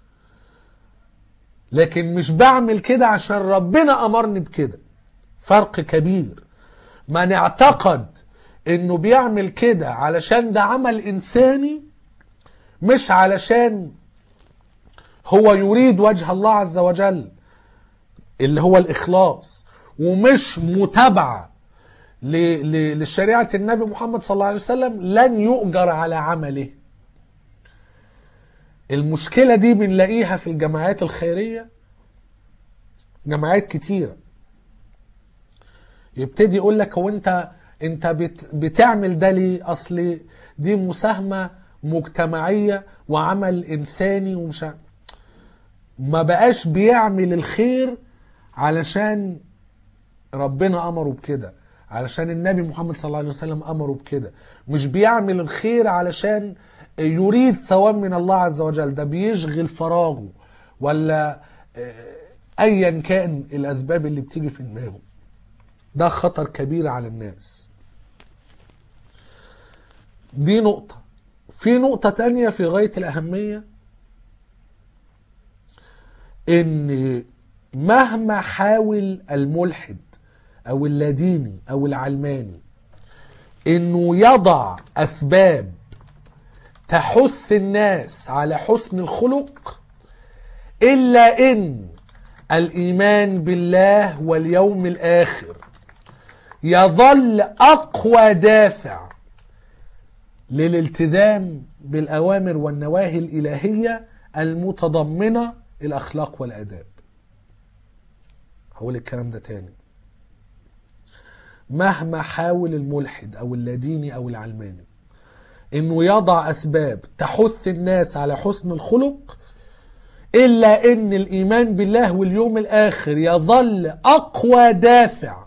لكن مش بعمل كده عشان ربنا امرني بكده فرق كبير من اعتقد انه بيعمل كده علشان ده عمل انساني مش علشان هو يريد وجه الله عز وجل اللي هو الاخلاص ومش متابعة ل- ل- لشريعة النبي محمد صلى الله عليه وسلم لن يؤجر على عمله المشكلة دي بنلاقيها في الجماعات الخيرية جماعات كتيرة يبتدي يقول لك هو انت انت بت بتعمل ده ليه اصل دي مساهمة مجتمعية وعمل انساني ومش ع- ما بقاش بيعمل الخير علشان ربنا امره بكده علشان النبي محمد صلى الله عليه وسلم امره بكده مش بيعمل الخير علشان يريد ثواب من الله عز وجل ده بيشغل فراغه ولا آه، ايا كان الاسباب اللي بتيجي في دماغه ده خطر كبير على الناس دي نقطة في نقطة تانية في غاية الأهمية إن مهما حاول الملحد أو اللاديني أو العلماني إنه يضع أسباب تحث الناس على حسن الخلق إلا إن الإيمان بالله واليوم الآخر يظل أقوى دافع للالتزام بالأوامر والنواهي الإلهية المتضمنة الأخلاق والآداب هقول الكلام ده تاني مهما حاول الملحد أو اللاديني أو العلماني إنه يضع أسباب تحث الناس على حسن الخلق إلا إن الإيمان بالله واليوم الآخر يظل أقوى دافع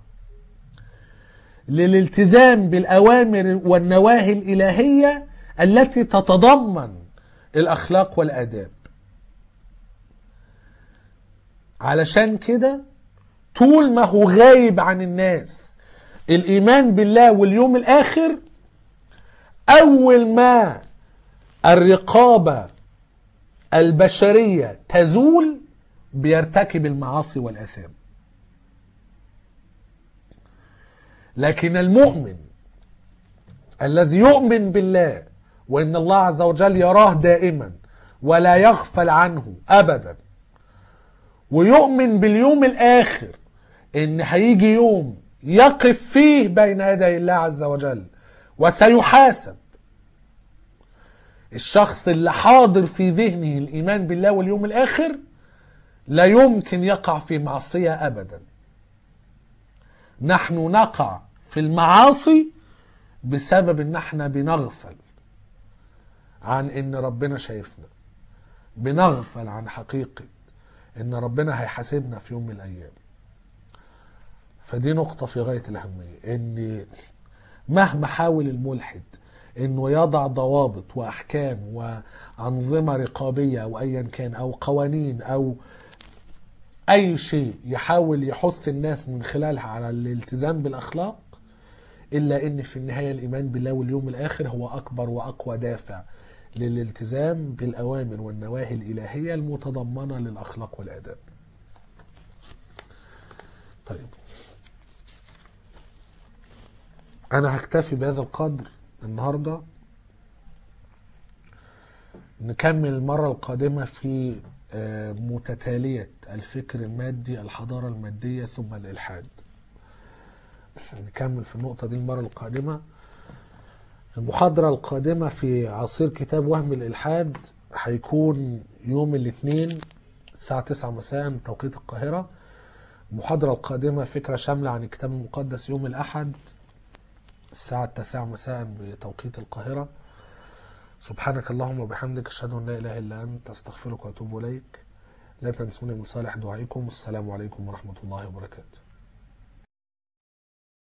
للالتزام بالأوامر والنواهي الإلهية التي تتضمن الأخلاق والآداب علشان كده طول ما هو غايب عن الناس الإيمان بالله واليوم الآخر أول ما الرقابة البشرية تزول بيرتكب المعاصي والآثام لكن المؤمن الذي يؤمن بالله وان الله عز وجل يراه دائما ولا يغفل عنه ابدا ويؤمن باليوم الاخر ان هيجي يوم يقف فيه بين يدي الله عز وجل وسيحاسب الشخص اللي حاضر في ذهنه الايمان بالله واليوم الاخر لا يمكن يقع في معصيه ابدا نحن نقع في المعاصي بسبب ان احنا بنغفل عن ان ربنا شايفنا بنغفل عن حقيقة ان ربنا هيحاسبنا في يوم من الايام فدي نقطة في غاية الأهمية ان مهما حاول الملحد انه يضع ضوابط واحكام وانظمة رقابية او ايا كان او قوانين او اي شيء يحاول يحث الناس من خلالها على الالتزام بالاخلاق الا ان في النهايه الايمان بالله واليوم الاخر هو اكبر واقوى دافع للالتزام بالاوامر والنواهي الالهيه المتضمنه للاخلاق والاداب. طيب انا هكتفي بهذا القدر النهارده نكمل المره القادمه في آه، متتاليه الفكر المادي الحضاره الماديه ثم الالحاد. نكمل في النقطة دي المرة القادمة المحاضرة القادمة في عصير كتاب وهم الإلحاد هيكون يوم الاثنين الساعة 9 مساء توقيت القاهرة المحاضرة القادمة فكرة شاملة عن الكتاب المقدس يوم الأحد الساعة 9 مساء بتوقيت القاهرة سبحانك اللهم وبحمدك أشهد أن لا إله إلا أنت أستغفرك وأتوب إليك لا تنسوني من صالح دعائكم والسلام عليكم ورحمة الله وبركاته